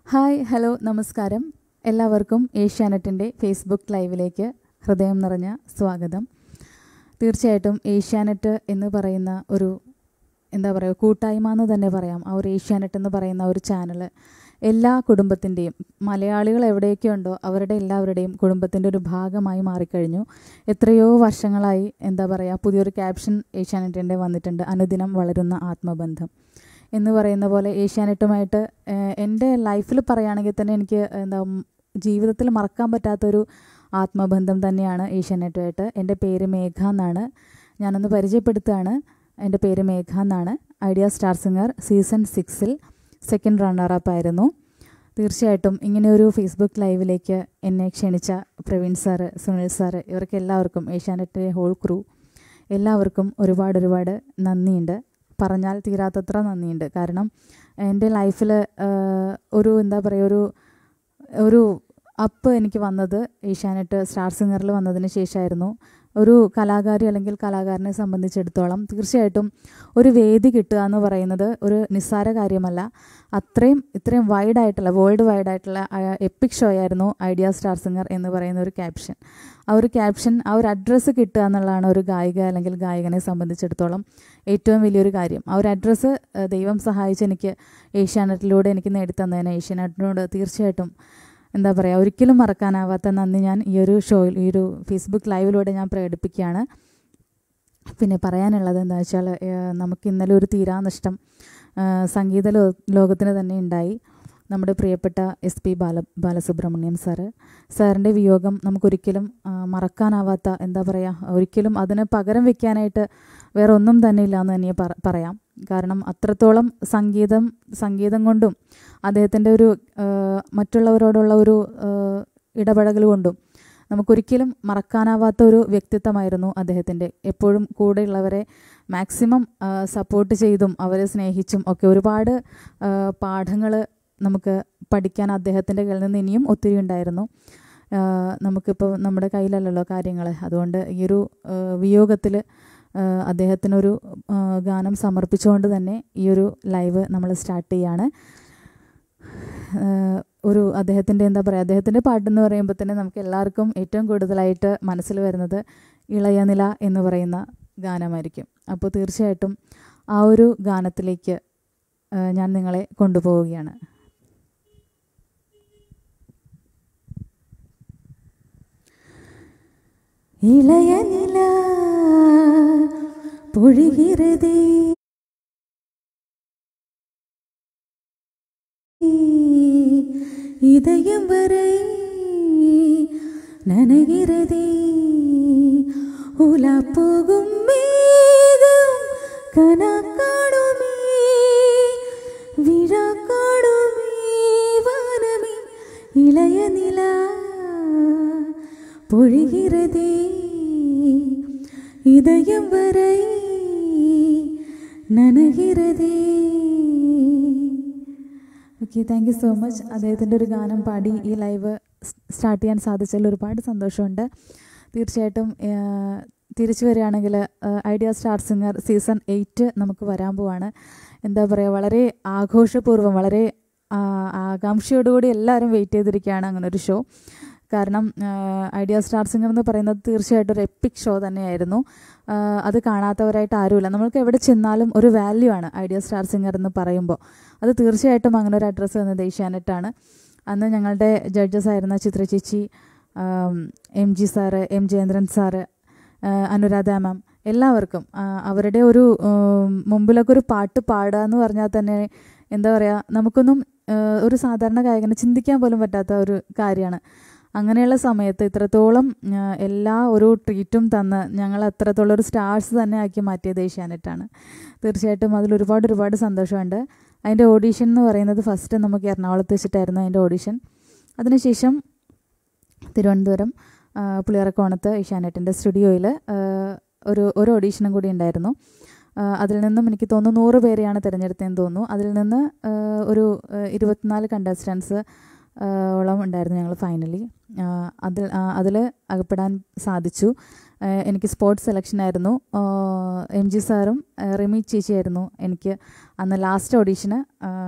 hi hello നമസ്കാരം എല്ലാവർക്കും ഏഷ്യാനെറ്റിൻ്റെ ഫേസ്ബുക്ക് ലൈവിലേക്ക് ഹൃദയം നിറഞ്ഞ സ്വാഗതം തീർച്ചയായിട്ടും ഏഷ്യാനെറ്റ് എന്ന് പറയുന്ന ഒരു എന്താ പറയുക കൂട്ടായ്മ എന്ന് തന്നെ പറയാം ആ ഒരു ഏഷ്യാനെറ്റ് എന്ന് പറയുന്ന ഒരു ചാനൽ എല്ലാ കുടുംബത്തിൻ്റെയും മലയാളികൾ എവിടെയൊക്കെ ഉണ്ടോ അവരുടെ എല്ലാവരുടെയും കുടുംബത്തിൻ്റെ ഒരു ഭാഗമായി മാറിക്കഴിഞ്ഞു എത്രയോ വർഷങ്ങളായി എന്താ പറയുക പുതിയൊരു ക്യാപ്ഷൻ ഏഷ്യാനെറ്റിൻ്റെ വന്നിട്ടുണ്ട് അനുദിനം വളരുന്ന ആത്മബന്ധം എന്ന് പറയുന്ന പോലെ ഏഷ്യാനെറ്റുമായിട്ട് ഏഹ്, എൻ്റെ ലൈഫിൽ പറയുകയാണെങ്കിൽ തന്നെ എനിക്ക് എന്താ ഉം, ജീവിതത്തിൽ മറക്കാൻ പറ്റാത്തൊരു ആത്മബന്ധം തന്നെയാണ് ഏഷ്യാനെറ്റുമായിട്ട് എൻ്റെ പേര് മേഘ എന്നാണ് ഞാനൊന്ന് പരിചയപ്പെടുത്തുകയാണ് എൻ്റെ പേര് മേഘ എന്നാണ് ഐഡിയ സ്റ്റാർ സിംഗർ സീസൺ സിക്സിൽ സെക്കൻഡ് റണ്ണറപ്പ് ആയിരുന്നു തീർച്ചയായിട്ടും ഇങ്ങനെ ഒരു ഫേസ്ബുക്ക് ലൈവിലേക്ക് എന്നെ ക്ഷണിച്ച പ്രവീൺ സാറ് സുനിൽ സാറ് ഇവർക്ക് എല്ലാവർക്കും ഏഷ്യാനെറ്റ് ഹോൾ ക്രൂ എല്ലാവർക്കും ഒരുപാട് ഒരുപാട് നന്ദിയുണ്ട് പറഞ്ഞാൽ തീരാത്തത്ര നന്ദിയുണ്ട് കാരണം എൻ്റെ ലൈഫിൽ ഒരു എന്താ പറയുക ഒരു ഒരു അപ്പ് എനിക്ക് വന്നത് ഏഷ്യാനെറ്റ് സ്റ്റാർ സിംഗറിൽ വന്നതിന് ശേഷമായിരുന്നു ഒരു കലാകാരി അല്ലെങ്കിൽ കലാകാരനെ സംബന്ധിച്ചിടത്തോളം തീർച്ചയായിട്ടും ഒരു വേദി കിട്ടുക എന്ന് പറയുന്നത് ഒരു നിസ്സാര കാര്യമല്ല അത്രയും ഇത്രയും വൈഡായിട്ടുള്ള വേൾഡ് വൈഡായിട്ടുള്ള എപ്പിക് ഷോ ആയിരുന്നു ഐഡിയ സ്റ്റാർ സിംഗർ എന്ന് പറയുന്ന ഒരു ക്യാപ്ഷൻ ആ ഒരു ക്യാപ്ഷൻ ആ ഒരു അഡ്രസ്സ് കിട്ടുക എന്നുള്ളതാണ് ഒരു ഗായിക അല്ലെങ്കിൽ ഗായകനെ സംബന്ധിച്ചിടത്തോളം ഏറ്റവും വലിയൊരു കാര്യം ആ ഒരു അഡ്രസ്സ് ദൈവം സഹായിച്ച് എനിക്ക് ഏഷ്യാനെറ്റിലൂടെ എനിക്ക് നേടിത്തന്നതിന് ഏഷ്യാനെറ്റിനോട് തീർച്ചയായിട്ടും എന്താ പറയുക ഒരിക്കലും മറക്കാനാവാത്ത നന്ദി ഞാൻ ഈ ഒരു ഷോയിൽ ഈ ഒരു ഫേസ്ബുക്ക് ലൈവിലൂടെ ഞാൻ പ്രകടിപ്പിക്കുകയാണ് പിന്നെ പറയാനുള്ളത് എന്താ വെച്ചാൽ ഏഹ്, നമുക്ക് ഇന്നലെ ഒരു തീരാനഷ്ടം ഏഹ്, സംഗീത ലോ ലോകത്തിന് തന്നെ ഉണ്ടായി നമ്മുടെ പ്രിയപ്പെട്ട S P Bala Balasubrahmanyam sir സാറിൻ്റെ വിയോഗം നമുക്കൊരിക്കലും ആ, മറക്കാനാവാത്ത എന്താ പറയുക ഒരിക്കലും അതിന് പകരം വെക്കാനായിട്ട് വേറെ ഒന്നും തന്നെ ഇല്ല എന്ന് തന്നെ പറ- പറയാം കാരണം അത്രത്തോളം സംഗീതം സംഗീതം കൊണ്ടും അദ്ദേഹത്തിൻ്റെ ഒരു ആ, മറ്റുള്ളവരോടുള്ള ഒരു ആ, ഇടപഴകൽ കൊണ്ടും നമുക്കൊരിക്കലും മറക്കാനാവാത്ത ഒരു വ്യക്തിത്വമായിരുന്നു അദ്ദേഹത്തിൻ്റെ എപ്പോഴും കൂടെയുള്ളവരെ മാക്സിമം സപ്പോർട്ട് ചെയ്തും അവരെ സ്നേഹിച്ചും ഒക്കെ ഒരുപാട് പാഠങ്ങൾ നമുക്ക് പഠിക്കാൻ അദ്ദേഹത്തിൻ്റെ കയ്യിൽ നിന്ന് ഇനിയും ഒത്തിരി ഉണ്ടായിരുന്നു ആഹ് നമുക്കിപ്പോൾ നമ്മുടെ കയ്യിലല്ലല്ലോ കാര്യങ്ങൾ അതുകൊണ്ട് ഈ ഒരു വിയോഗത്തിൽ അദ്ദേഹത്തിനൊരു ആഹ് ഗാനം സമർപ്പിച്ചുകൊണ്ട് തന്നെ ഈ ഒരു ലൈവ് നമ്മൾ സ്റ്റാർട്ട് ചെയ്യാണ് ആഹ് ഒരു അദ്ദേഹത്തിൻ്റെ എന്താ പറയുക അദ്ദേഹത്തിൻ്റെ പാട്ടെന്ന് പറയുമ്പോൾ തന്നെ നമുക്ക് എല്ലാവർക്കും ഏറ്റവും കൂടുതലായിട്ട് മനസ്സിൽ വരുന്നത് ഇളയനില എന്ന് പറയുന്ന ഗാനമായിരിക്കും അപ്പോൾ തീർച്ചയായിട്ടും ആ ഒരു ഗാനത്തിലേക്ക് ആഹ് ഞാൻ നിങ്ങളെ കൊണ്ടുപോവുകയാണ് இளைய நிலா பொழிகிறதே இதயம் வரை நனைகிறதே உலா போகும் மேகம் கனா காணுமே விழா காணுமே வானமே இளைய நிலா பொழிகிறதே இதயம் வரை നനകിരതേ okay thank you so much അദ്ദേഹത്തിൻ്റെ ഒരു ഗാനം പാടി ഈ ലൈവ് സ്റ്റാർട്ട് ചെയ്യാൻ സാധിച്ചതിൽ ഒരുപാട് സന്തോഷമുണ്ട് തീർച്ചയായിട്ടും ആഹ്, തിരിച്ചു വരികയാണെങ്കിൽ Idea star singer season eight നമുക്ക് വരാൻ പോവാണ് എന്താ പറയുക വളരെ ആഘോഷപൂർവ്വം വളരെ ആഹ്, ആകാംക്ഷയോടുകൂടി എല്ലാവരും വെയിറ്റ് ചെയ്തിരിക്കുകയാണ് അങ്ങനെ ഒരു ഷോ കാരണം ഐഡിയ സ്റ്റാർ സിംഗർ എന്ന് പറയുന്നത് തീർച്ചയായിട്ടും ഒരു എപ്പിക് ഷോ തന്നെയായിരുന്നു ആഹ് അത് കാണാത്തവരായിട്ട് ആരുമില്ല നമ്മൾക്ക് എവിടെ ചെന്നാലും ഒരു വാല്യൂ ആണ് ഐഡിയ സ്റ്റാർ സിംഗർ എന്ന് പറയുമ്പോൾ അത് തീർച്ചയായിട്ടും അങ്ങനെ ഒരു അഡ്രസ്സ് വന്നത് ഏഷ്യാനെറ്റാണ് അന്ന് ഞങ്ങളുടെ ജഡ്ജസ് ആയിരുന്ന ചിത്ര ചേച്ചി ആം, M G sir M Jayendran sir ആഹ് അനുരാധ മാം എല്ലാവർക്കും ആഹ് അവരുടെ ഒരു ഉം, മുമ്പിലൊക്കെ ഒരു പാട്ട് പാടുക എന്ന് പറഞ്ഞാൽ തന്നെ എന്താ പറയുക നമുക്കൊന്നും ആഹ് ഒരു സാധാരണ ഗായകന് ചിന്തിക്കാൻ പോലും പറ്റാത്ത ഒരു കാര്യമാണ് അങ്ങനെയുള്ള സമയത്ത് ഇത്രത്തോളം ആ, എല്ലാ ഒരു ട്രീറ്റും തന്ന് ഞങ്ങൾ അത്രത്തോളം ഒരു സ്റ്റാർസ് തന്നെ ആക്കി മാറ്റിയത് ഏഷ്യാനെറ്റാണ് തീർച്ചയായിട്ടും അതിൽ ഒരുപാട് ഒരുപാട് സന്തോഷമുണ്ട് അതിൻ്റെ ഓഡീഷൻ എന്ന് പറയുന്നത് ഫസ്റ്റ് നമുക്ക് എറണാകുളത്ത് വെച്ചിട്ടായിരുന്നു അതിൻ്റെ ഓഡീഷൻ അതിനുശേഷം തിരുവനന്തപുരം ആ, പുളിയറക്കോണത്ത് ഏഷ്യാനെറ്റിൻ്റെ സ്റ്റുഡിയോയിൽ ഒരു ഒരു ഓഡീഷനും കൂടി ഉണ്ടായിരുന്നു ആ, അതിൽ നിന്നും എനിക്ക് തോന്നുന്നു നൂറ് പേരെയാണ് തിരഞ്ഞെടുത്തതെന്ന് തോന്നുന്നു അതിൽ നിന്ന് ആ, ഒരു ആ, ഇരുപത്തിനാല് കണ്ടസ്റ്റൻസ് ഓളം ഉണ്ടായിരുന്നു ഞങ്ങൾ ഫൈനലി അതിൽ അതിൽ അകപ്പെടാൻ സാധിച്ചു ആ, എനിക്ക് സ്പോർട്സ് സെലക്ഷൻ ആയിരുന്നു ആ, എം ജി സാറും ആ, റിമി ചേച്ചിയായിരുന്നു എനിക്ക് അന്ന് ലാസ്റ്റ് ഓഡീഷന്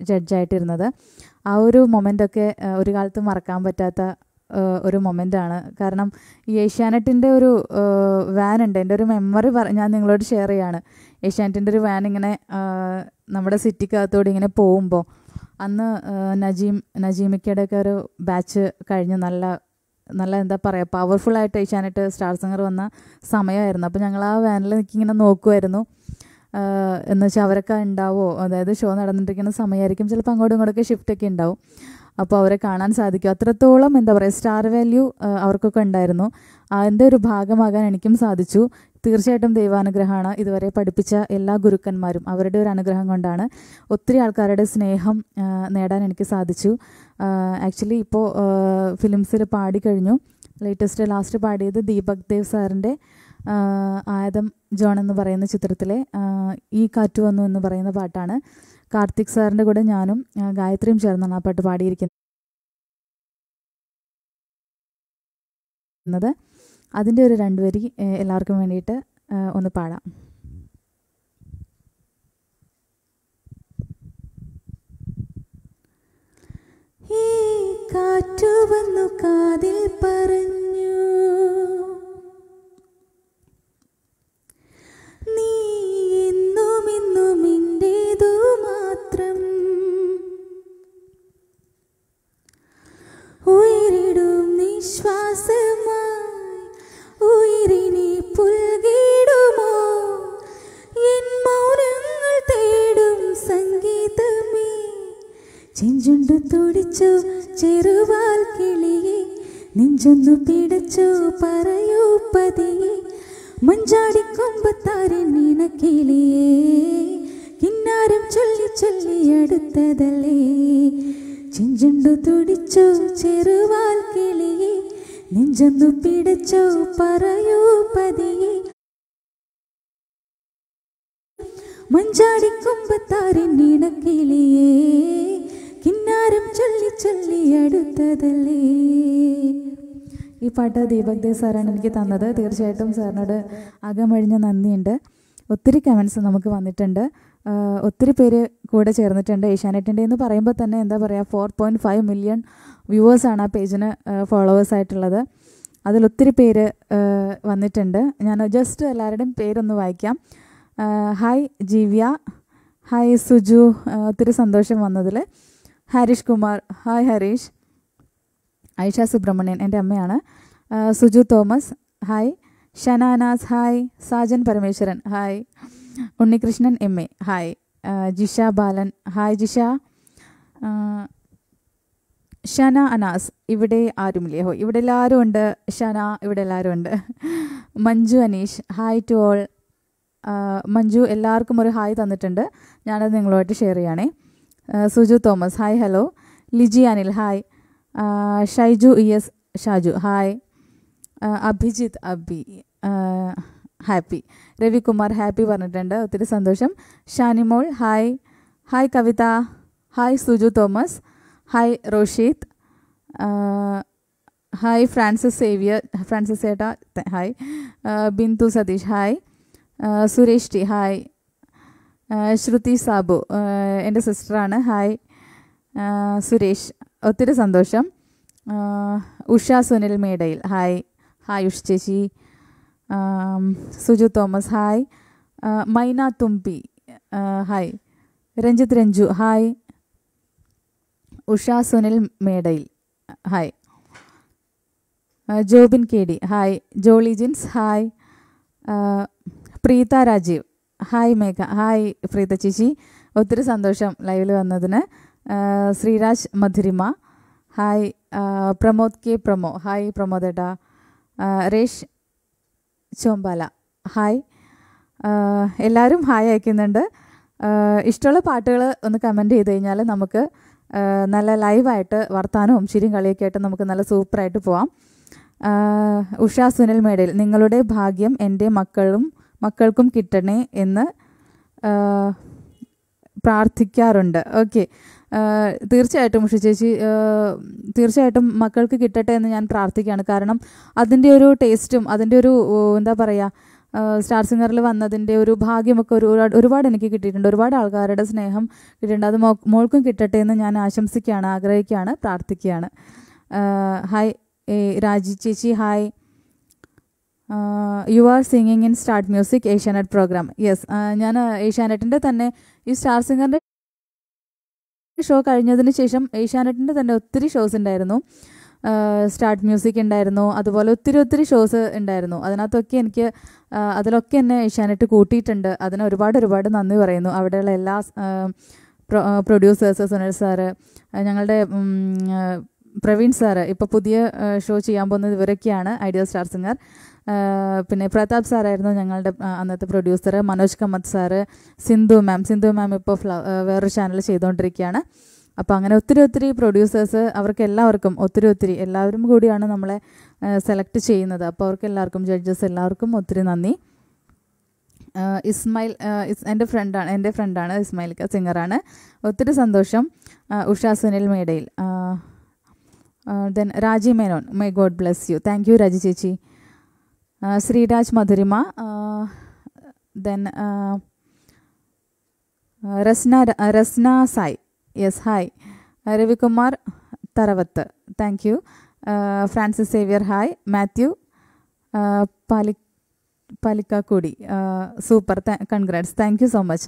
ജഡ്ജായിട്ടിരുന്നത് ആ ഒരു മൊമെൻ്റൊക്കെ ഒരു കാലത്ത് മറക്കാൻ പറ്റാത്ത ആ, ഒരു മൊമെൻ്റാണ് കാരണം ഈ ഏഷ്യാനെറ്റിൻ്റെ ഒരു വാൻ ഉണ്ട് എൻ്റെ ഒരു മെമ്മറി പറ ഞാൻ നിങ്ങളോട് ഷെയർ ചെയ്യാണ് ഏഷ്യാനെറ്റിൻ്റെ ഒരു വാൻ ഇങ്ങനെ ആ, നമ്മുടെ സിറ്റിക്കകത്തോടെ ഇങ്ങനെ പോകുമ്പോൾ അന്ന് ആ, നജീം നജീമിക്കയുടെ ഒക്കെ ഒരു ബാച്ച് കഴിഞ്ഞ് നല്ല നല്ല എന്താ പറയുക പവർഫുള്ളായിട്ട് ഏഷ്യാനെറ്റ് സ്റ്റാർ സിംഗർ വന്ന സമയമായിരുന്നു അപ്പോൾ ഞങ്ങൾ ആ വാനിൽ നിൽക്കിങ്ങനെ നോക്കുമായിരുന്നു ആഹ് എന്ന് വെച്ചാൽ അവരൊക്കെ ഉണ്ടാവോ അതായത് ഷോ നടന്നിട്ടിരിക്കുന്ന സമയമായിരിക്കും ചിലപ്പോൾ അങ്ങോട്ടും ഇങ്ങോട്ടൊക്കെ ഷിഫ്റ്റ് ഒക്കെ ഉണ്ടാവും അപ്പോൾ അവരെ കാണാൻ സാധിക്കും അത്രത്തോളം എന്താ പറയുക സ്റ്റാർ വാല്യൂ അവർക്കൊക്കെ ഉണ്ടായിരുന്നു അതിൻ്റെ ഒരു ഭാഗമാകാൻ എനിക്കും സാധിച്ചു തീർച്ചയായിട്ടും ദൈവാനുഗ്രഹമാണ് ഇതുവരെ പഠിപ്പിച്ച എല്ലാ ഗുരുക്കന്മാരും അവരുടെ ഒരു അനുഗ്രഹം കൊണ്ടാണ് ഒത്തിരി ആൾക്കാരുടെ സ്നേഹം ആ, നേടാൻ എനിക്ക് സാധിച്ചു ആക്ച്വലി ഇപ്പോൾ ഫിലിംസിൽ പാടിക്കഴിഞ്ഞു ലേറ്റസ്റ്റ് ലാസ്റ്റ് പാടിയത് ദീപക് ദേവ് സാറിൻ്റെ ആയതം ജോൺ എന്ന് പറയുന്ന ചിത്രത്തിലെ ആ, ഈ കാറ്റു വന്നു എന്ന് പറയുന്ന പാട്ടാണ് കാർത്തിക് സാറിൻ്റെ കൂടെ ഞാനും ആ, ഗായത്രിയും ചേർന്നാണ് ആ പാട്ട് പാടിയിരിക്കുന്നത് അതിൻ്റെ ഒരു രണ്ട് വരി ഏ, എല്ലാവർക്കും വേണ്ടിയിട്ട് ആ, ഒന്ന് പാടാം ഈ കാറ്റു വന്നു കാതിൽ പറഞ്ഞു നീ എന്നും എന്നും എൻ്റേതു മാത്രം ഉയരിടും നിശ്വാസമായി ഉയരിനെ പുൽകിടുമോ എൻ മൗനങ്ങൾ തേടും സംഗീതമേ ചെഞ്ചുണ്ടു തുടിച്ചു ചെറുവാൽ കിളിയെ നെഞ്ചൊന്നു പിടച്ചു പറയൂ പതിയെ മഞ്ചാടിക്കൊമ്പത്താരൻ നിനക്കിളിയേ കിന്നാരം ചൊല്ലി ചൊല്ലി അടുത്തതല്ലേ ചെഞ്ചുണ്ടു തുടിച്ചു ചെറുവാൽ കിളിയെ നെഞ്ചൊന്നു പിടച്ചു പറയൂ പതിയെ മഞ്ചാടിക്കൊമ്പത്താരൻ നിനക്കിളിയേ കിന്നാരം ചൊല്ലി ചൊല്ലി അടുത്തതല്ലേ ഈ പാട്ട് ദീപക് ദേവ് സാറാണ് എനിക്ക് തന്നത് തീർച്ചയായിട്ടും സാറിനോട് അകമഴിഞ്ഞ നന്ദിയുണ്ട് ഒത്തിരി കമൻസ് നമുക്ക് വന്നിട്ടുണ്ട് ആഹ് ഒത്തിരി പേര് കൂടെ ചേർന്നിട്ടുണ്ട് ഏഷ്യാനെറ്റിൻ്റെ എന്ന് പറയുമ്പോൾ തന്നെ എന്താ പറയുക ഫോർ പോയിൻറ്റ് ഫൈവ് മില്യൺ വ്യൂവേഴ്സാണ് ആ പേജിന് ഫോളോവേഴ്സ് ആയിട്ടുള്ളത് അതിൽ ഒത്തിരി പേര് ആഹ് വന്നിട്ടുണ്ട് ഞാൻ ജസ്റ്റ് എല്ലാവരുടെയും പേരൊന്ന് വായിക്കാം ആഹ് ഹായ് ജീവ്യ ഹായ് സുജു ആഹ് ഒത്തിരി സന്തോഷം വന്നതിൽ ഹരീഷ് കുമാർ ഹായ് ഹരീഷ് ഐഷ സുബ്രഹ്മണ്യൻ എൻ്റെ അമ്മയാണ് ആഹ് Suju Thomas hi Shananas hi Sajan Parameswaran hi Unnikrishnan M A hi ആഹ് ജിഷ ബാലൻ ഹായ് ജിഷ ആഹ് ഷന അനാസ് ഇവിടെ ആരുമില്ലേ ഹോ ഇവിടെ എല്ലാവരും ഉണ്ട് ഷന ഇവിടെ എല്ലാവരും ഉണ്ട് Manju Aneesh hi to all Manju എല്ലാവർക്കും ഒരു ഹായ് തന്നിട്ടുണ്ട് ഞാനത് നിങ്ങളുമായിട്ട് ഷെയർ ചെയ്യണേ ആഹ് Suju Thomas hi hello Liji Anil hi ആഹ് Shaiju E S Shaju hi ആഹ് അഭിജിത്ത് അബി ആഹ് ഹാപ്പി രവികുമാർ ഹാപ്പി പറഞ്ഞിട്ടുണ്ട് ഒത്തിരി സന്തോഷം Shanimol hi hi Kavitha hi Suju Thomas hi Rosheeth ആഹ് ഹായ് ഫ്രാൻസിസ് സേവിയർ ഫ്രാൻസിസ് ചേട്ടാ ത- ഹായ് ആഹ് ബിന്ദു സതീഷ് ഹായ് ആഹ് സുരേഷ് ടി ഹായ് ആഹ് ശ്രുതി സാബു ആഹ് എൻ്റെ സിസ്റ്ററാണ് ഹായ് ആഹ് സുരേഷ് ഒത്തിരി സന്തോഷം ആഹ് ഉഷ സുനിൽ മേടയിൽ ഹായ് ഹായ് ഉഷ് ചേച്ചി ആം, സുജു തോമസ് ഹായ് ആഹ് മൈന തുമ്പി ആഹ് hi Ranjith Ranju hi Usha Sunil Medayil hi ആഹ് Jobin K D hi Jolly Jins hi ആഹ് പ്രീത രാജീവ് ഹായ് മേഘ ഹായ് പ്രീത ചേച്ചി ഒത്തിരി സന്തോഷം ലൈവിൽ വന്നതിന് ആഹ് ശ്രീരാജ് മധുരിമ ഹായ് ആഹ് പ്രമോദ് കെ പ്രമോ ഹായ് പ്രമോദ് ഏട്ടാ ആഹ് രേഷ് ചോമ്പാല ഹായ് ആഹ് എല്ലാവരും ഹായ് അയക്കുന്നുണ്ട് ആഹ് ഇഷ്ടമുള്ള പാട്ടുകൾ ഒന്ന് കമൻറ്റ് ചെയ്ത് കഴിഞ്ഞാൽ നമുക്ക് ആഹ് നല്ല ലൈവായിട്ട് വർത്താനവും ചിരിയും കളിയൊക്കെ ആയിട്ട് നമുക്ക് നല്ല സൂപ്പറായിട്ട് പോവാം ആഹ് ഉഷ സുനിൽ മേടയിൽ നിങ്ങളുടെ ഭാഗ്യം എൻ്റെ മക്കളും മക്കൾക്കും കിട്ടണേ എന്ന് ആഹ് പ്രാർത്ഥിക്കാറുണ്ട് ഓക്കെ തീർച്ചയായിട്ടും ഉഷ ചേച്ചി ആഹ് തീർച്ചയായിട്ടും മക്കൾക്ക് കിട്ടട്ടെ എന്ന് ഞാൻ പ്രാർത്ഥിക്കുകയാണ് കാരണം അതിൻ്റെ ഒരു ടേസ്റ്റും അതിൻ്റെ ഒരു ഓ, എന്താ പറയുക സ്റ്റാർ സിംഗറിൽ വന്നതിൻ്റെ ഒരു ഭാഗ്യമൊക്കെ ഒരു ഒരുപാട് ഒരുപാട് എനിക്ക് കിട്ടിയിട്ടുണ്ട് ഒരുപാട് ആൾക്കാരുടെ സ്നേഹം കിട്ടിയിട്ടുണ്ട് അത് മോ- മോൾക്കും കിട്ടട്ടെ എന്ന് ഞാൻ ആശംസിക്കുകയാണ് ആഗ്രഹിക്കുകയാണ് പ്രാർത്ഥിക്കുകയാണ് ഹായ് ഏ, രാജി ചേച്ചി hi you are singing in start music Asianet program yes ഞാൻ ഏഷ്യാനെറ്റിൻ്റെ തന്നെ ഈ സ്റ്റാർ സിംഗറിൻ്റെ ഷോ കഴിഞ്ഞതിന് ശേഷം ഏഷ്യാനെറ്റിൻ്റെ തന്നെ ഒത്തിരി ഷോസ് ഉണ്ടായിരുന്നു സ്റ്റാർട്ട് മ്യൂസിക് ഉണ്ടായിരുന്നു അതുപോലെ ഒത്തിരി ഒത്തിരി ഷോസ് ഉണ്ടായിരുന്നു അതിനകത്തൊക്കെ എനിക്ക് ആ, അതിലൊക്കെ എന്നെ ഏഷ്യാനെറ്റ് കൂട്ടിയിട്ടുണ്ട് അതിന് ഒരുപാട് ഒരുപാട് നന്ദി പറയുന്നു അവിടെയുള്ള എല്ലാ പ്രൊഡ്യൂസേഴ്സ് സുനിൽ സാറ് ആ, ഞങ്ങളുടെ ഉം, ആ, പ്രവീൺ സാറ് ഇപ്പോൾ പുതിയ ഷോ ചെയ്യാൻ പോകുന്നത് ഇവരൊക്കെയാണ് ഐഡിയ സ്റ്റാർ സിംഗർ ആ, പിന്നെ പ്രതാപ് സാറായിരുന്നു ഞങ്ങളുടെ ആ, അന്നത്തെ producer Manoj Kammath sir Sindhu ma'am Sindhu ma'am ഇപ്പോൾ ഫ്ല ആ, വേറൊരു ചാനൽ ചെയ്തുകൊണ്ടിരിക്കുകയാണ് അപ്പോൾ അങ്ങനെ ഒത്തിരി ഒത്തിരി പ്രൊഡ്യൂസേഴ്സ് അവർക്ക് എല്ലാവർക്കും ഒത്തിരി ഒത്തിരി എല്ലാവരും കൂടിയാണ് നമ്മളെ സെലക്ട് ചെയ്യുന്നത് അപ്പോൾ അവർക്ക് എല്ലാവർക്കും ജഡ്ജസ് എല്ലാവർക്കും ഒത്തിരി നന്ദി ആ, ഇസ്മായിൽ ആ, ഇസ് എൻ്റെ ഫ്രണ്ടാണ് എൻ്റെ ഫ്രണ്ടാണ് ഇസ്മായിൽക്ക സിംഗറാണ് ഒത്തിരി സന്തോഷം ആ, Usha Sunil Medayil then Raji Menon my God bless you thank you Raji ചേച്ചി ആ, Sreeraj Madhurima then Rasna Rasna Sai yes hi Ravikumar Tharavath thank you Francis Xavier hi Mathew ആ, പാലി പാലിക്കാക്കൂടി super congrats thank you so much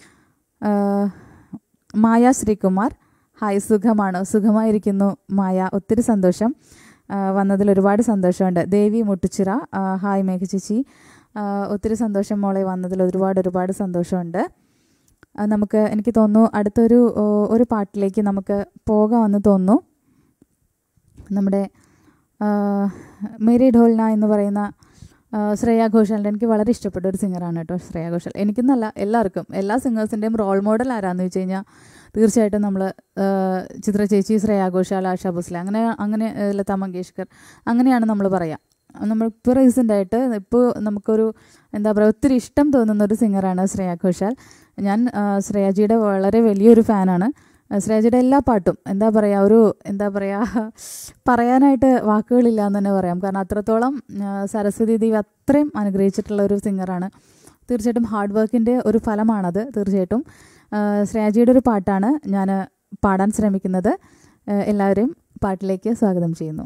Maya Sreekumar hi സുഖമാണോ സുഖമായിരിക്കുന്നു മായ ഒത്തിരി സന്തോഷം ആ, വന്നതിൽ ഒരുപാട് സന്തോഷമുണ്ട് ദേവി മുട്ടുച്ചിറ ആ, ഹായ് മേഘ ചേച്ചി ആ, ഒത്തിരി സന്തോഷം മോളെ വന്നതിൽ ഒരുപാട് ഒരുപാട് സന്തോഷമുണ്ട് ആ, നമുക്ക് എനിക്ക് തോന്നുന്നു അടുത്തൊരു ഓ, ഒരു പാട്ടിലേക്ക് നമുക്ക് പോകാമെന്ന് തോന്നുന്നു നമ്മുടെ ആ, മേരി ഢോൽന എന്ന് പറയുന്ന ആ, ശ്രേയ ഘോഷാലിൻ്റെ എനിക്ക് വളരെ ഇഷ്ടപ്പെട്ട ഒരു സിംഗറാണ് കേട്ടോ ശ്രേയ ഘോഷാൽ എനിക്കെന്നല്ല എല്ലാവർക്കും എല്ലാ സിംഗേഴ്സിൻ്റെയും റോൾ മോഡൽ ആരാന്ന് വെച്ച് കഴിഞ്ഞാൽ തീർച്ചയായിട്ടും നമ്മൾ ചിത്ര ചേച്ചി ശ്രേയ ഘോഷാൽ ആശാ ഭോസ്ലെ അങ്ങനെ അങ്ങനെ ആ, ലതാ മങ്കേഷ്കർ അങ്ങനെയാണ് നമ്മൾ പറയുക നമ്മൾ ഇപ്പോൾ റീസെൻ്റ് ആയിട്ട് ഇപ്പോൾ നമുക്കൊരു എന്താ പറയുക ഒത്തിരി ഇഷ്ടം തോന്നുന്ന ഒരു സിംഗറാണ് ശ്രേയ ഘോഷാൽ ഞാൻ ആ, ശ്രേയാജിയുടെ വളരെ വലിയൊരു ഫാനാണ് ആ, ശ്രേയാജിയുടെ എല്ലാ പാട്ടും എന്താ പറയുക ഒരു എന്താ പറയുക പറയാനായിട്ട് വാക്കുകളില്ല എന്ന് തന്നെ പറയാം കാരണം അത്രത്തോളം ആ, സരസ്വതി ദേവി അത്രയും അനുഗ്രഹിച്ചിട്ടുള്ള ഒരു സിംഗറാണ് തീർച്ചയായിട്ടും ഹാർഡ് വർക്കിൻ്റെ ഒരു ഫലമാണത് തീർച്ചയായിട്ടും ആ, ശ്രേയാജിയുടെ ഒരു പാട്ടാണ് ഞാൻ പാടാൻ ശ്രമിക്കുന്നത് ആ, എല്ലാവരെയും പാട്ടിലേക്ക് സ്വാഗതം ചെയ്യുന്നു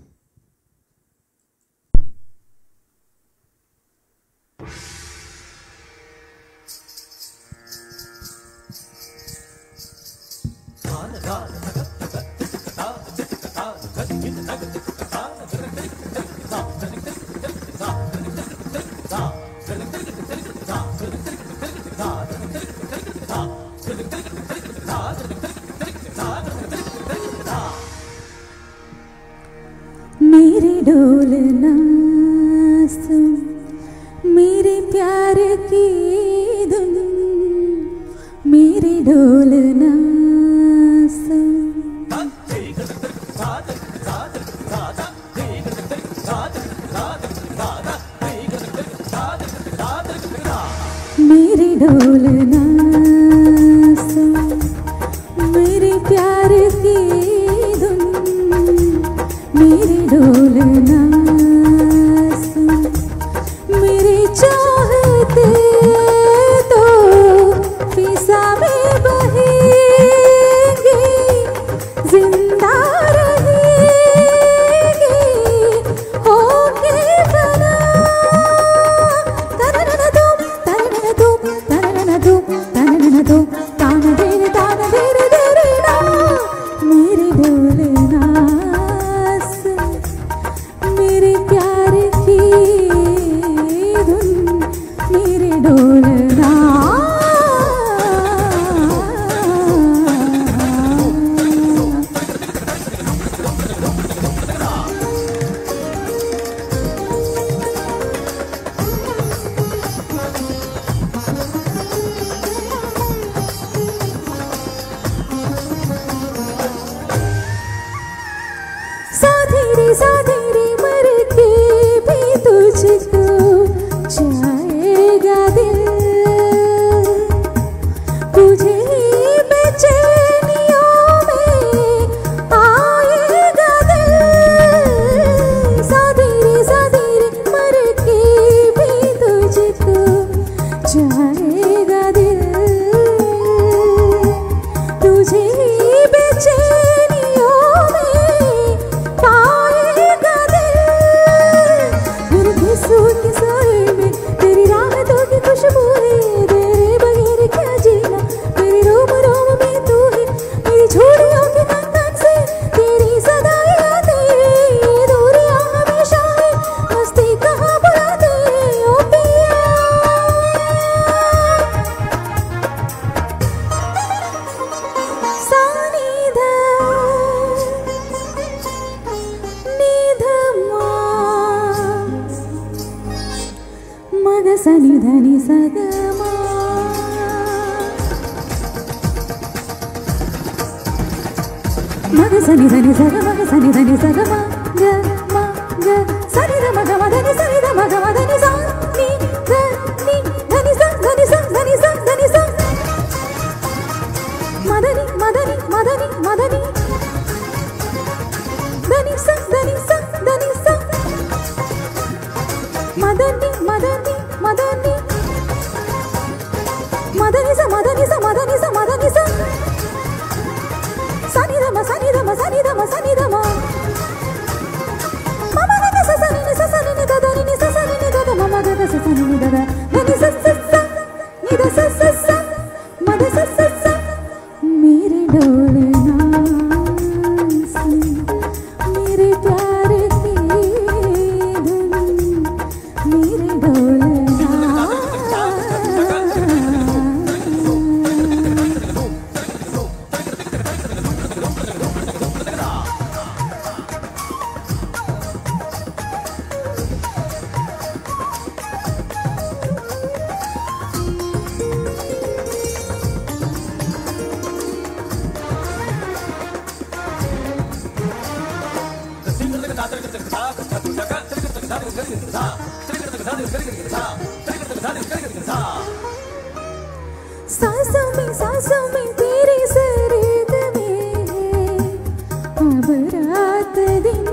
मेरी डोलना सुन मेरे प्यार की धुन मेरी डोलना सुन मेरी डोलना सुन मेरे प्यार की धुन मेरी डोलना सुन मेरे चाहते तो फिजा में बहेंगे जिंदा रहेंगे होके बना തനനന ദൂം തനനന ദൂം തനനന ദൂം തനനന ദൂം താനദേര താനദേര ദേരേന मेरे डोलना सुन मेरे प्यार की धुन मेरे डोलना साधी रे साधी रे मर के भी तुझको जाएगा दिल तुझे ही बेचैनियों में आएगा दिल साधी रे साधी रे मर के भी तुझको ധനി സഗമാ മഗ സനി ധനി സഗ മഗ സനി ധനി സഗ മ ഗ മ ഗ സനി ധ മഗ മ ധനി സനി ധ മഗ മ ധനി സ നി ധ നി ധനി സ ധനി സ ധനി സ ധനി സ മദനി മദനി മദനി മദനി ധനി സ ധനി സ ധനി സ മദനി മദനി മദനി മദനി സ മദനി സ മദനി സ മദനി സ സനി ധ മ സനി ധ മ സനി ധ മ സനി ധ മ മമ ഗ ഗ സ സനി നി സ സനി നി ധ ധ നി നി സ സനി നി ധ ധ മമ ഗ ഗ സ സനി നി ധ ധ ധനി സ സ സ നി ധ സ സ സ മദ സ സ സ मेरे डोलना सुन मेरे प्यार की धुन मेरे डोलना सांसों में सांसों में तेरे सरग में अब रात दिन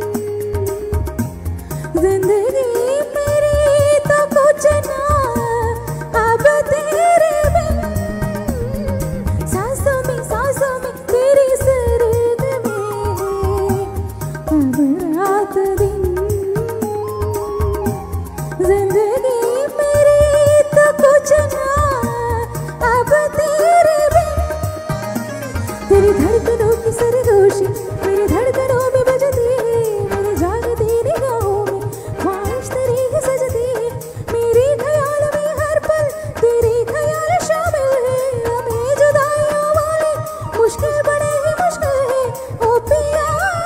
जिंदगी मेरी तो कुछ ना अब तेरे बिन सांसों में सांसों में तेरी सरग में अब रात दिन जिंदगी मेरी तो कुछ ना अब तेरे बिन तेरी धड़कनों की सरगोशी मेरी धड़कनों में बजती है मेरी जागती निगाहों में ख्वाहिश तेरी ही सजती है मेरे ख्याल में हर पल तेरे ख्याल शामिल है हमें जुदाइयों वाले मुश्किल बड़े ही मुश्किल है ओ पिया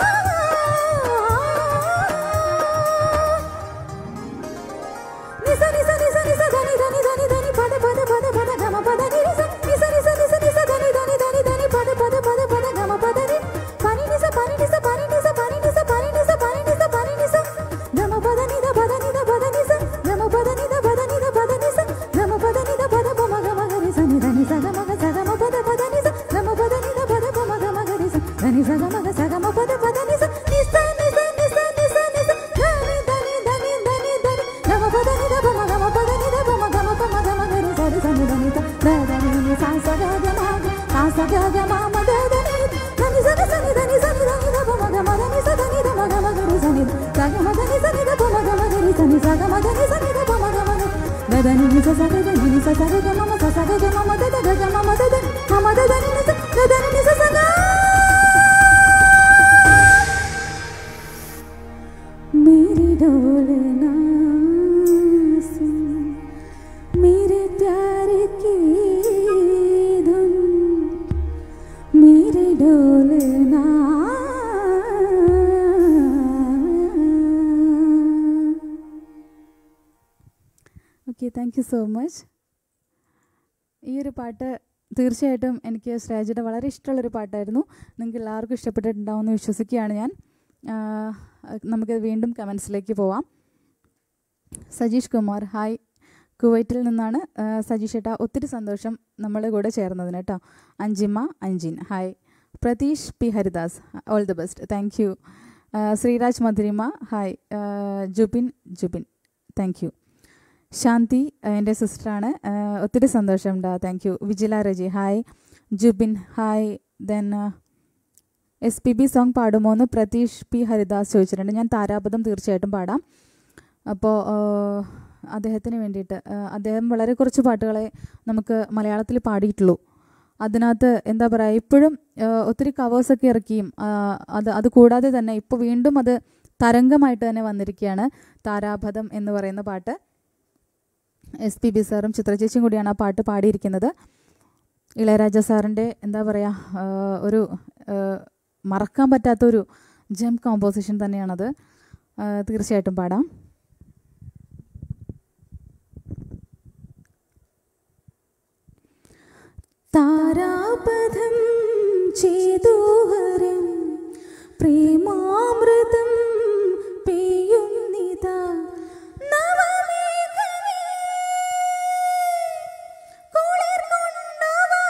నిస నిస నిస నిస ధని ధని ధని ధని పద పద పద పద గమ పద ని నిస నిస నిస నిస నిస ధని ధని ధని ధని పద పద పద పద గమ పద ని పని నిస పని నిస పని నిస పని నిస పని నిస పని నిస పని నిస గమ పద ని ద పద ని ద పద నిస గమ పద ని ద పద ని ద పద నిస గమ పద ని ద పద పమ గమ గరి స ని ధని స గమ గ స గమ పద పద నిస గమ పద ని ద పద పమ గమ గరి స ధని స గమ గ స గమ పద పద నిస నిస నిస నిస నిస నిస ధని ధని ధని ధని ధని గమ పద ని ద పమ గమ పద ని ద పమ గమ పమ గమ గరి స రి స ని ధని త ద ధని ని సా స గ గ మ గ సా స గ గ మ మ ద ధని ధని స ని స ని ధని స ని ధని ద పమ గమ ధని స ధని ద మ గమ గరి స ని స గమ ధని స ని ద పమ గమ గరి స ని స గమ ధని స ని ద పమ గమ గరి ద ధని ని స స గ గ ని ని స స గ గ మ మ స స గ గ మ మ ద ద గ గ మ మ ద ధని మ మ ద ధని ని స ద ధని ని స స గ मेरी डोलना सुन मेरे प्यार की धुन मेरे डोलना okay thank you so much ഈ ഒരു പാട്ട് തീർച്ചയായിട്ടും എനിക്ക് ശ്രേജയുടെ വളരെ ഇഷ്ടമുള്ളൊരു പാട്ടായിരുന്നു നിങ്ങൾക്ക് എല്ലാവർക്കും ഇഷ്ടപ്പെട്ടിട്ടുണ്ടാവുമെന്ന് വിശ്വസിക്കുകയാണ് ഞാൻ ആ, നമുക്ക് വീണ്ടും കമൻസിലേക്ക് പോവാം സജീഷ് കുമാർ ഹായ് കുവൈറ്റിൽ നിന്നാണ് ആ, സജീഷ് ഏട്ടാ ഒത്തിരി സന്തോഷം നമ്മുടെ കൂടെ ചേർന്നതിന് കേട്ടോ അഞ്ചിമ അഞ്ചിൻ hi Pratheesh P Haridas all the best thank you Sreeraj Madhurima hi ആ, ജുബിൻ ജുബിൻ താങ്ക് യു ശാന്തി ആ, എൻ്റെ സിസ്റ്ററാണ് ആ, ഒത്തിരി സന്തോഷമുണ്ട് thank you Vijila Raji hi Jubin hi then S P B song പാടുമോ എന്ന് പ്രതീഷ് പി ഹരിദാസ് ചോദിച്ചിട്ടുണ്ട് ഞാൻ താരാപദം തീർച്ചയായിട്ടും പാടാം അപ്പോൾ അദ്ദേഹത്തിന് വേണ്ടിയിട്ട് ആ, അദ്ദേഹം വളരെ കുറച്ച് പാട്ടുകളെ നമുക്ക് മലയാളത്തിൽ പാടിയിട്ടുള്ളൂ അതിനകത്ത് എന്താ പറയുക ഇപ്പോഴും ആ, ഒത്തിരി കവേഴ്സൊക്കെ ഇറക്കിയും ആ, അത് അത് കൂടാതെ തന്നെ ഇപ്പോൾ വീണ്ടും അത് തരംഗമായിട്ട് തന്നെ വന്നിരിക്കുകയാണ് താരാപഥം എന്ന് പറയുന്ന പാട്ട് എസ് പി ബി സാറും ചിത്രചേച്ചിയും കൂടിയാണ് ആ പാട്ട് പാടിയിരിക്കുന്നത് ഇളയരാജ സാറിൻ്റെ എന്താ പറയുക ഒരു ആ, മറക്കാൻ പറ്റാത്തൊരു ജം കോമ്പോസിഷൻ തന്നെയാണത് ആ, തീർച്ചയായിട്ടും പാടാം താരാപഥം ചേതോഹരം പ്രേമാമൃതം പെയ്യുന്നിതാ നവമേഘമേ കുളിർ കൊണ്ടുവാ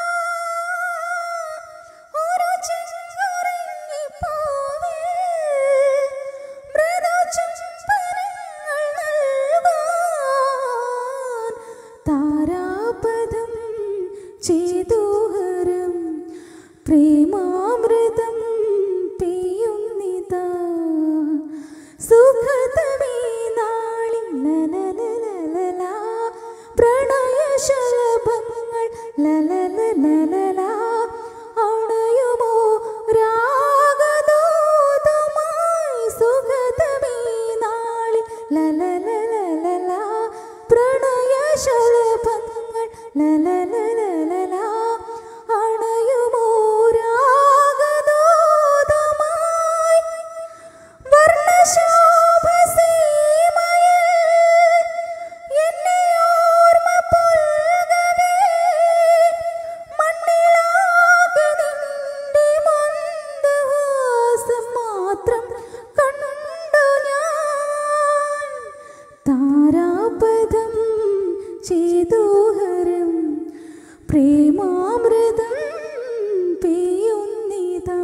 ഒരു ചെങ്കുറിഞ്ഞിപ്പൂവിൽ മൃദുചുംബനങ്ങൾ നൽകാൻ താരാപദം ചേതോഹരം പ്രേമാമൃതം പെയ്യുന്നിതാ സുഖതമേ നാളിൽ ലലലലലല പ്രണയശലഭങ്ങൾ ലലലലലല അണയുമോ രാഗദൂതമായി സുഖതമേ നാളിൽ ലലലലലല പ്രണയശലഭങ്ങൾ ലലലലലല അണയുമോ രാഗദൂതമായി വർണ്ണശോഭസീമയിൽ എന്നെ ഓർമ്മ പുൽകവേ മണ്ണിലാകെ നിന്റെ മന്ദഹാസം മാത്രം കണ്ടു ഞാൻ താരാപദം ചേതോഹരം പ്രേമാമൃതം പെയ്യുന്നിതാ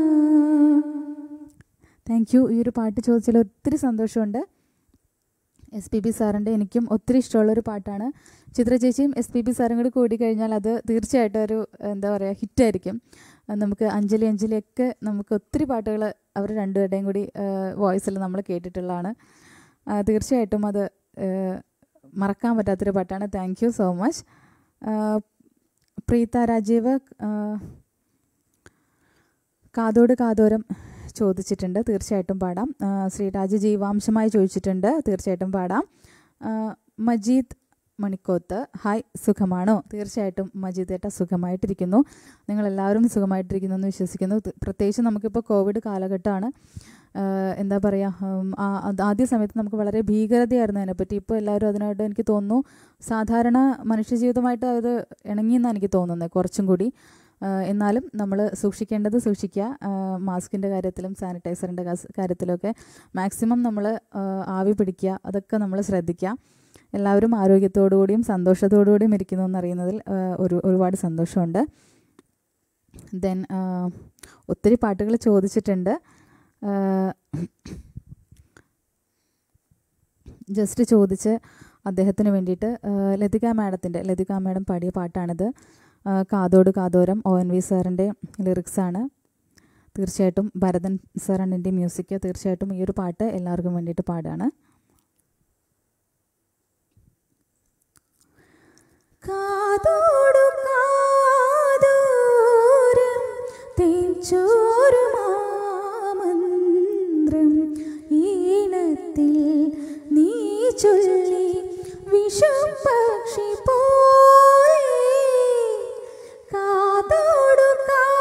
താങ്ക് യു ഈ ഒരു പാട്ട് ചോദിച്ചതിൽ ഒത്തിരി സന്തോഷമുണ്ട് എസ് പി ബി സാറിൻ്റെ എനിക്കും ഒത്തിരി ഇഷ്ടമുള്ളൊരു പാട്ടാണ് ചിത്ര ചേച്ചിയും എസ് പി ബി സാറും കൂടി കൂടി കഴിഞ്ഞാൽ അത് തീർച്ചയായിട്ടും ഒരു എന്താ പറയുക ഹിറ്റായിരിക്കും അത് നമുക്ക് അഞ്ജലി അഞ്ജലിയൊക്കെ നമുക്ക് ഒത്തിരി പാട്ടുകൾ അവർ രണ്ടുപേരുടെയും കൂടി വോയിസിൽ നമ്മൾ കേട്ടിട്ടുള്ളതാണ് ആ, തീർച്ചയായിട്ടും അത് ആ, മറക്കാൻ പറ്റാത്തൊരു പാട്ടാണ് thank you so much Preetha Rajeev ആ, കാതോട് കാതോരം ചോദിച്ചിട്ടുണ്ട് തീർച്ചയായിട്ടും പാടാം ആ, ശ്രീരാജ് ജീവാംശമായി ചോദിച്ചിട്ടുണ്ട് തീർച്ചയായിട്ടും പാടാം ആ, മജീദ് മണിക്കോത്ത് ഹായ് സുഖമാണോ തീർച്ചയായിട്ടും മജീദ് ഏട്ട സുഖമായിട്ടിരിക്കുന്നു നിങ്ങളെല്ലാവരും സുഖമായിട്ടിരിക്കുന്നു എന്ന് വിശ്വസിക്കുന്നു ത- പ്രത്യേകിച്ച് നമുക്കിപ്പോൾ കോവിഡ് കാലഘട്ടമാണ് ആ, എന്താ പറയുക ഉം, ആ, അത് ആദ്യ സമയത്ത് നമുക്ക് വളരെ ഭീകരതയായിരുന്നു അതിനെപ്പറ്റി ഇപ്പോൾ എല്ലാവരും അതിനായിട്ട് എനിക്ക് തോന്നുന്നു സാധാരണ മനുഷ്യജീവിതമായിട്ട് അത് ഇണങ്ങിയെന്നാണ് എനിക്ക് തോന്നുന്നത് കുറച്ചും കൂടി ആ, എന്നാലും നമ്മൾ സൂക്ഷിക്കേണ്ടത് സൂക്ഷിക്കുക മാസ്കിൻ്റെ കാര്യത്തിലും സാനിറ്റൈസറിൻ്റെ കാര്യത്തിലൊക്കെ മാക്സിമം നമ്മൾ ആവി പിടിക്കുക അതൊക്കെ നമ്മൾ ശ്രദ്ധിക്കുക എല്ലാവരും ആരോഗ്യത്തോടു കൂടിയും സന്തോഷത്തോടു കൂടിയും ഇരിക്കുന്നു എന്നറിയുന്നതിൽ ആ, ഒരു ഒരുപാട് സന്തോഷമുണ്ട് ദെൻ ഒത്തിരി പാട്ടുകൾ ചോദിച്ചിട്ടുണ്ട് ജസ്റ്റ് ചോദിച്ച് അദ്ദേഹത്തിന് വേണ്ടിയിട്ട് ആ, ലതിക മാഡത്തിൻ്റെ ലതിക മാഡം പാടിയ പാട്ടാണിത് ആ, കാതോട് കാതോരം ഒ എൻ വി സാറിൻ്റെ ലിറിക്സാണ് തീർച്ചയായിട്ടും ഭരതൻ സാറിൻ്റെ മ്യൂസിക് തീർച്ചയായിട്ടും ഈ ഒരു പാട്ട് എല്ലാവർക്കും വേണ്ടിയിട്ട് പാടാണ് കാതോടു കാതോരം തേച്ചോരു മാമന്ത്രം ഈണത്തിൽ നീ ചൊല്ലി വിഷം പക്ഷി പോലെ കാതോടു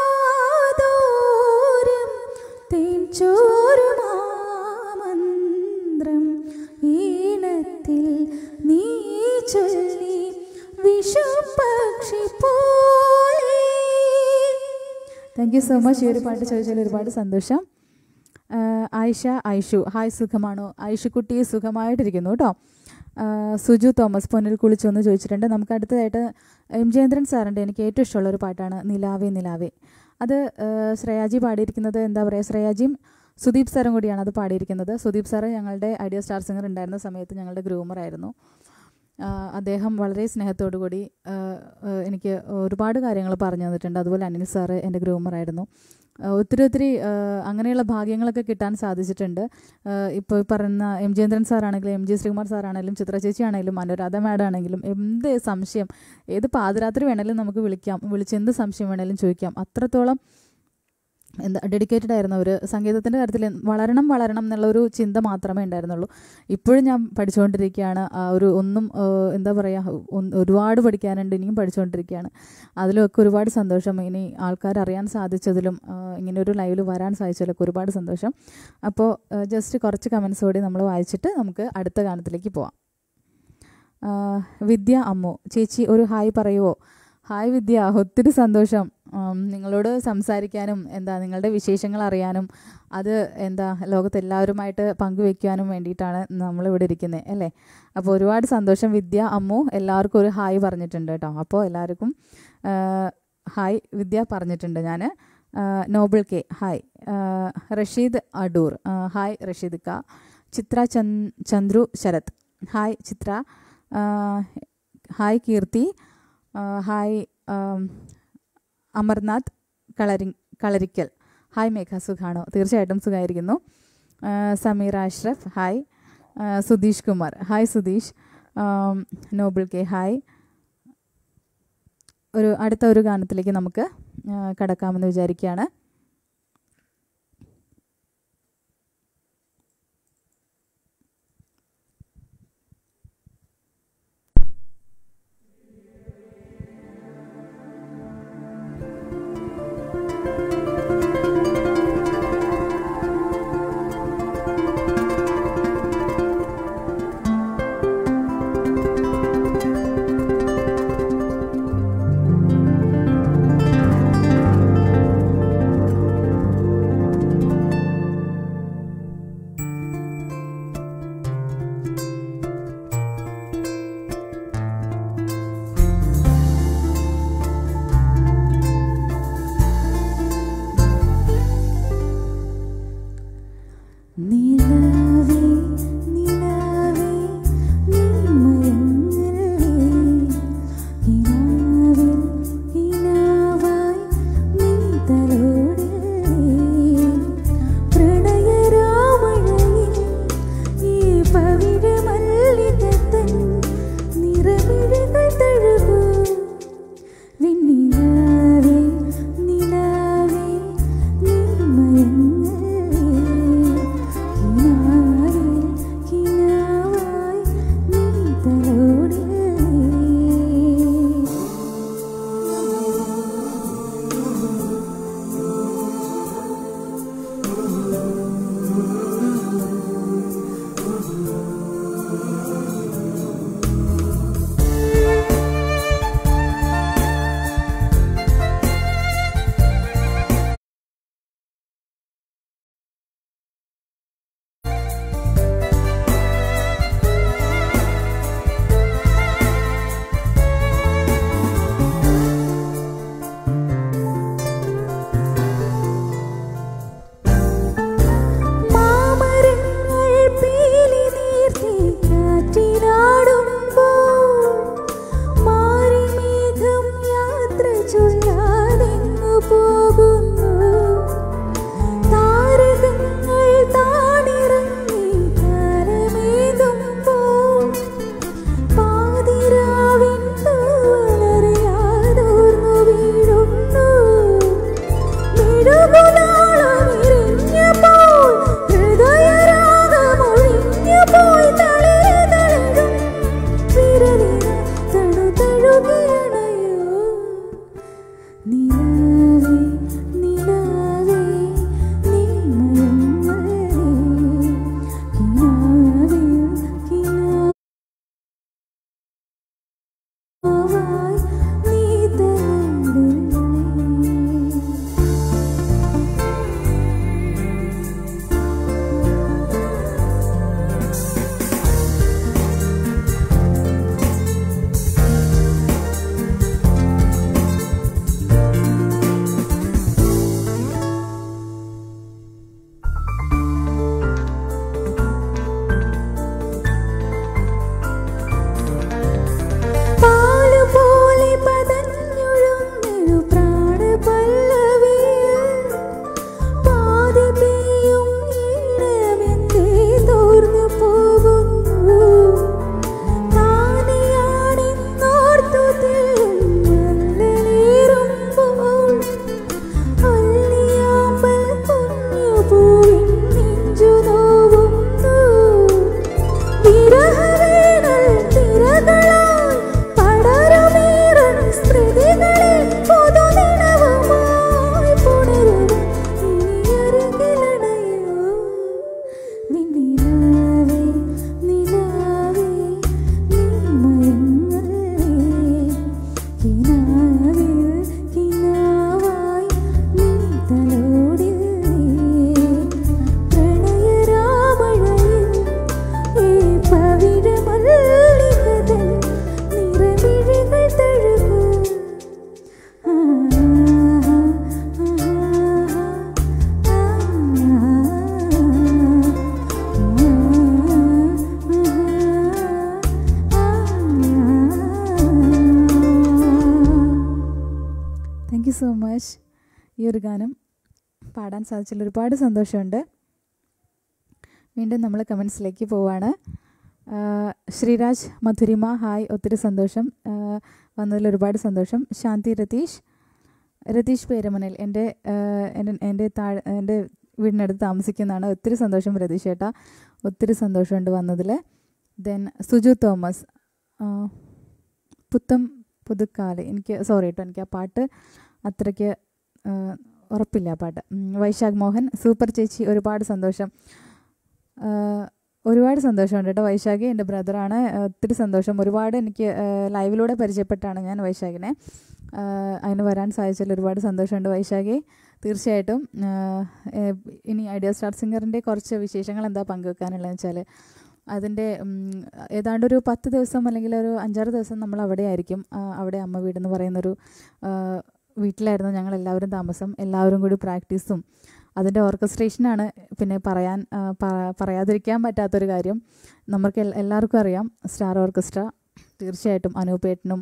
കാതോരം തേച്ചോരു മാമന്ത്രം ഈണത്തിൽ നീ ചൊല്ലി വിഷുപക്ഷി പോലെ താങ്ക് യു സോ മച്ച് ഈ ഒരു പാട്ട് ചോദിച്ചാൽ ഒരുപാട് സന്തോഷം ആ, ആയിഷ ഐഷു ഹായ് സുഖമാണോ ഐഷുക്കുട്ടി സുഖമായിട്ടിരിക്കുന്നു കേട്ടോ ആ, സുജു തോമസ് പൊന്നിൽ കുളിച്ചൊന്ന് ചോദിച്ചിട്ടുണ്ട് നമുക്ക് അടുത്തതായിട്ട് എം ജയേന്ദ്രൻ സാറിൻ്റെ എനിക്ക് ഏറ്റവും ഇഷ്ടമുള്ള ഒരു പാട്ടാണ് നിലാവേ നിലാവേ അത് ആ, ശ്രേയാജി പാടിയിരിക്കുന്നത് എന്താ പറയുക ശ്രേയാജിയും സുദീപ് സാറും കൂടിയാണ് അത് പാടിയിരിക്കുന്നത് സുദീപ് സാറ് ഞങ്ങളുടെ ഐഡിയ സ്റ്റാർ സിംഗർ ഉണ്ടായിരുന്ന സമയത്ത് ഞങ്ങളുടെ ഗ്രൂമറായിരുന്നു ആ, അദ്ദേഹം വളരെ സ്നേഹത്തോടു കൂടി ആ, ആ, എനിക്ക് ഒരുപാട് കാര്യങ്ങൾ പറഞ്ഞു തന്നിട്ടുണ്ട് അതുപോലെ അനിൽ സാറ് എൻ്റെ ഗ്രൂമറായിരുന്നു ആ, ഒത്തിരി ഒത്തിരി ആ, അങ്ങനെയുള്ള ഭാഗ്യങ്ങളൊക്കെ കിട്ടാൻ സാധിച്ചിട്ടുണ്ട് ഇപ്പോൾ പറയുന്ന എം ജയേന്ദ്രൻ സാറാണെങ്കിലും എം ജി ശ്രീകുമാർ സാറാണെങ്കിലും ചിത്ര ചേച്ചി ആണെങ്കിലും അനുരാധ മാഡം ആണെങ്കിലും എന്ത് സംശയം ഏത് പാതിരാത്രി വേണേലും നമുക്ക് വിളിക്കാം വിളിച്ച് എന്ത് സംശയം വേണേലും ചോദിക്കാം അത്രത്തോളം എന്താ ഡെഡിക്കേറ്റഡ് ആയിരുന്നു അവർ സംഗീതത്തിൻ്റെ കാര്യത്തിൽ വളരണം വളരണം എന്നുള്ള ഒരു ചിന്ത മാത്രമേ ഉണ്ടായിരുന്നുള്ളൂ ഇപ്പോഴും ഞാൻ പഠിച്ചുകൊണ്ടിരിക്കുകയാണ് ആ ഒരു ഒന്നും ആ, എന്താ പറയുക ഒന്ന് ഒരുപാട് പഠിക്കാനുണ്ട് ഇനിയും പഠിച്ചുകൊണ്ടിരിക്കുകയാണ് അതിലൊക്കെ ഒരുപാട് സന്തോഷം ഇനി ആൾക്കാർ അറിയാൻ സാധിച്ചതിലും ആ, ഇങ്ങനെ ഒരു ലൈവിൽ വരാൻ സാധിച്ചതിലൊക്കെ ഒരുപാട് സന്തോഷം അപ്പോൾ ജസ്റ്റ് കുറച്ച് കമൻസ് കൂടി നമ്മൾ വായിച്ചിട്ട് നമുക്ക് അടുത്ത ഗാനത്തിലേക്ക് പോവാം ആ, വിദ്യ അമ്മു ചേച്ചി ഒരു ഹായ് പറയുമോ ഹായ് വിദ്യ ഒത്തിരി സന്തോഷം ഉം, നിങ്ങളോട് സംസാരിക്കാനും എന്താ നിങ്ങളുടെ വിശേഷങ്ങൾ അറിയാനും അത് എന്താ ലോകത്തെല്ലാവരുമായിട്ട് പങ്കുവെക്കാനും വേണ്ടിയിട്ടാണ് നമ്മളിവിടെ ഇരിക്കുന്നത് അല്ലേ അപ്പോൾ ഒരുപാട് സന്തോഷം വിദ്യ അമ്മു എല്ലാവർക്കും ഒരു ഹായ് പറഞ്ഞിട്ടുണ്ട് കേട്ടോ അപ്പോൾ എല്ലാവർക്കും ആ, ഹായ് വിദ്യ പറഞ്ഞിട്ടുണ്ട് ഞാൻ നോബിൾ കെ ഹായ് ആ, റഷീദ് അടൂർ ആ, ഹായ് റഷീദ് ക ചിത്ര ചന്ദ് ചന്ദ്രു ശരത് ഹായ് ചിത്ര ആ, ഹായ് കീർത്തി ആ, ഹായ് ആം, അമർനാഥ് കളരി കളരിക്കൽ ഹായ് മേഘ സുഖാണോ തീർച്ചയായിട്ടും സുഖമായിരിക്കുന്നു ആ, സമീർ അഷ്റഫ് ഹായ് ആ, സുധീഷ് കുമാർ ഹായ് സുധീഷ് ആം, നോബിൾ കെ ഹായ് ഒരു അടുത്ത ഒരു ഗാനത്തിലേക്ക് നമുക്ക് ആ, കടക്കാമെന്ന് വിചാരിക്കുകയാണ് ും ഈ ഒരു ഗാനം പാടാൻ സാധിച്ചതിൽ ഒരുപാട് സന്തോഷമുണ്ട് വീണ്ടും നമ്മൾ കമൻസിലേക്ക് പോവാണ് ആ, ശ്രീരാജ് മധുരിമ ഹായ് ഒത്തിരി സന്തോഷം ആ, വന്നതിൽ ഒരുപാട് സന്തോഷം ശാന്തി രതീഷ് രതീഷ് പേരമനൽ എൻ്റെ ആ, എൻ്റെ എൻ്റെ താഴെ എൻ്റെ വീടിനടുത്ത് താമസിക്കുന്നതാണ് ഒത്തിരി സന്തോഷം രതീഷ് ചേട്ടാ ഒത്തിരി സന്തോഷമുണ്ട് വന്നതിൽ ദെൻ സുജു തോമസ് ആ, പുത്തം പുതുക്കാല് എനിക്ക് സോറി കേട്ടോ എനിക്ക് ആ പാട്ട് അത്രയ്ക്ക് ആ, ഉറപ്പില്ല ആ പാട്ട് ഉം, വൈശാഖ് മോഹൻ സൂപ്പർ ചേച്ചി ഒരുപാട് സന്തോഷം ആ, ഒരുപാട് സന്തോഷമുണ്ട് കേട്ടോ വൈശാഖി എൻ്റെ ബ്രദറാണ് ഒത്തിരി സന്തോഷം ഒരുപാട് എനിക്ക് ആ, ലൈവിലൂടെ പരിചയപ്പെട്ടാണ് ഞാൻ വൈശാഖിനെ ആ, അതിന് വരാൻ സാധിച്ചതിൽ ഒരുപാട് സന്തോഷമുണ്ട് വൈശാഖി തീർച്ചയായിട്ടും ആ, ഏ, ഇനി ഐഡിയ സ്റ്റാർ സിംഗറിൻ്റെ കുറച്ച് വിശേഷങ്ങൾ എന്താ പങ്കുവെക്കാനുള്ളതെന്ന് വെച്ചാൽ അതിൻ്റെ ഉം, ഏതാണ്ട് ഒരു പത്ത് ദിവസം അല്ലെങ്കിൽ ഒരു അഞ്ചാറ് ദിവസം നമ്മൾ അവിടെ ആയിരിക്കും ആ, അവിടെ അമ്മ വീടെന്ന് പറയുന്നൊരു ആ, വീട്ടിലായിരുന്നു ഞങ്ങൾ എല്ലാവരും താമസം എല്ലാവരും കൂടി പ്രാക്ടീസും അതിൻ്റെ ഓർക്കസ്ട്രേഷനാണ് പിന്നെ പറയാൻ ആ, പ- പറയാതിരിക്കാൻ പറ്റാത്തൊരു കാര്യം നമുക്ക് എൽ- എല്ലാവർക്കും അറിയാം സ്റ്റാർ ഓർക്കസ്ട്ര തീർച്ചയായിട്ടും അനൂപേട്ടനും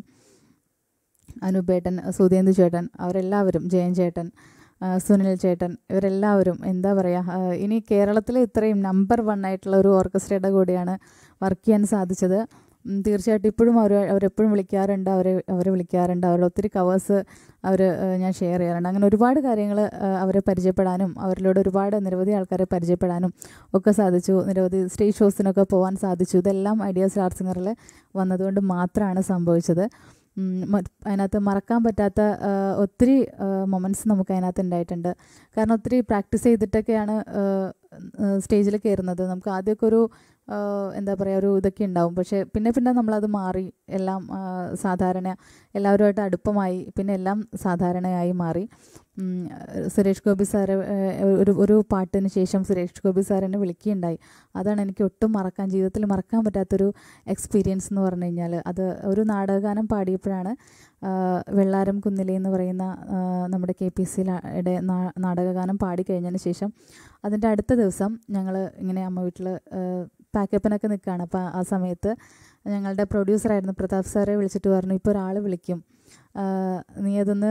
അനൂപേട്ടൻ സുധേന്ദു ചേട്ടൻ അവരെല്ലാവരും ജയൻ ചേട്ടൻ ആ, സുനിൽ ചേട്ടൻ ഇവരെല്ലാവരും എന്താ പറയുക ആ, ഇനി കേരളത്തിലെ ഇത്രയും നമ്പർ വൺ ആയിട്ടുള്ള ഒരു ഓർക്കസ്ട്രയുടെ കൂടെയാണ് വർക്ക് ചെയ്യാൻ സാധിച്ചത് ഉം, തീർച്ചയായിട്ടും ഇപ്പോഴും അവർ അവരെപ്പോഴും വിളിക്കാറുണ്ട് അവരെ അവരെ വിളിക്കാറുണ്ട് അവരുടെ ഒത്തിരി കവേഴ്സ് അവർ ഞാൻ ഷെയർ ചെയ്യാറുണ്ട് അങ്ങനെ ഒരുപാട് കാര്യങ്ങൾ അവരെ പരിചയപ്പെടാനും അവരിലൂടെ ഒരുപാട് നിരവധി ആൾക്കാരെ പരിചയപ്പെടാനും ഒക്കെ സാധിച്ചു നിരവധി സ്റ്റേജ് ഷോസിനൊക്കെ പോകാൻ സാധിച്ചു ഇതെല്ലാം ഐഡിയ സ്റ്റാർ സിംഗറിൽ വന്നതുകൊണ്ട് മാത്രമാണ് സംഭവിച്ചത് ഉം, മ- അതിനകത്ത് മറക്കാൻ പറ്റാത്ത ആ, ഒത്തിരി മൊമെൻറ്റ്സ് നമുക്ക് അതിനകത്ത് ഉണ്ടായിട്ടുണ്ട് കാരണം ഒത്തിരി പ്രാക്ടീസ് ചെയ്തിട്ടൊക്കെയാണ് സ്റ്റേജിൽ കയറുന്നത് നമുക്ക് ആദ്യമൊക്കെ ഒരു ആ, എന്താ പറയുക ഒരു ഇതൊക്കെ ഉണ്ടാവും പക്ഷേ പിന്നെ പിന്നെ നമ്മളത് മാറി എല്ലാം ആ, സാധാരണ എല്ലാവരുമായിട്ട് അടുപ്പമായി പിന്നെ എല്ലാം സാധാരണയായി മാറി ഉം, സുരേഷ് ഗോപി സാറ് ഏഹ്, ഒരു ഒരു പാട്ടിന് ശേഷം സുരേഷ് ഗോപി സാർ എന്നെ വിളിക്കുകയുണ്ടായി അതാണ് എനിക്ക് ഒട്ടും മറക്കാൻ ജീവിതത്തിൽ മറക്കാൻ പറ്റാത്തൊരു എക്സ്പീരിയൻസ് എന്ന് പറഞ്ഞു കഴിഞ്ഞാൽ അത് ഒരു നാടകഗാനം പാടിയപ്പോഴാണ് ആ, വെള്ളാരം കുന്നിലെ എന്ന് പറയുന്ന ആ, നമ്മുടെ കെ പി സിയുടെ നാടകഗാനം പാടിക്കഴിഞ്ഞതിന് ശേഷം അതിൻ്റെ അടുത്ത ദിവസം ഞങ്ങൾ ഇങ്ങനെ അമ്മ വീട്ടിൽ പാക്കപ്പിനൊക്കെ നിൽക്കുകയാണ് അപ്പോൾ ആ സമയത്ത് ഞങ്ങളുടെ പ്രൊഡ്യൂസറായിരുന്നു പ്രതാപ് സാറെ വിളിച്ചിട്ട് പറഞ്ഞു ഇപ്പോൾ ഒരാൾ വിളിക്കും ആ, നീ അതൊന്ന്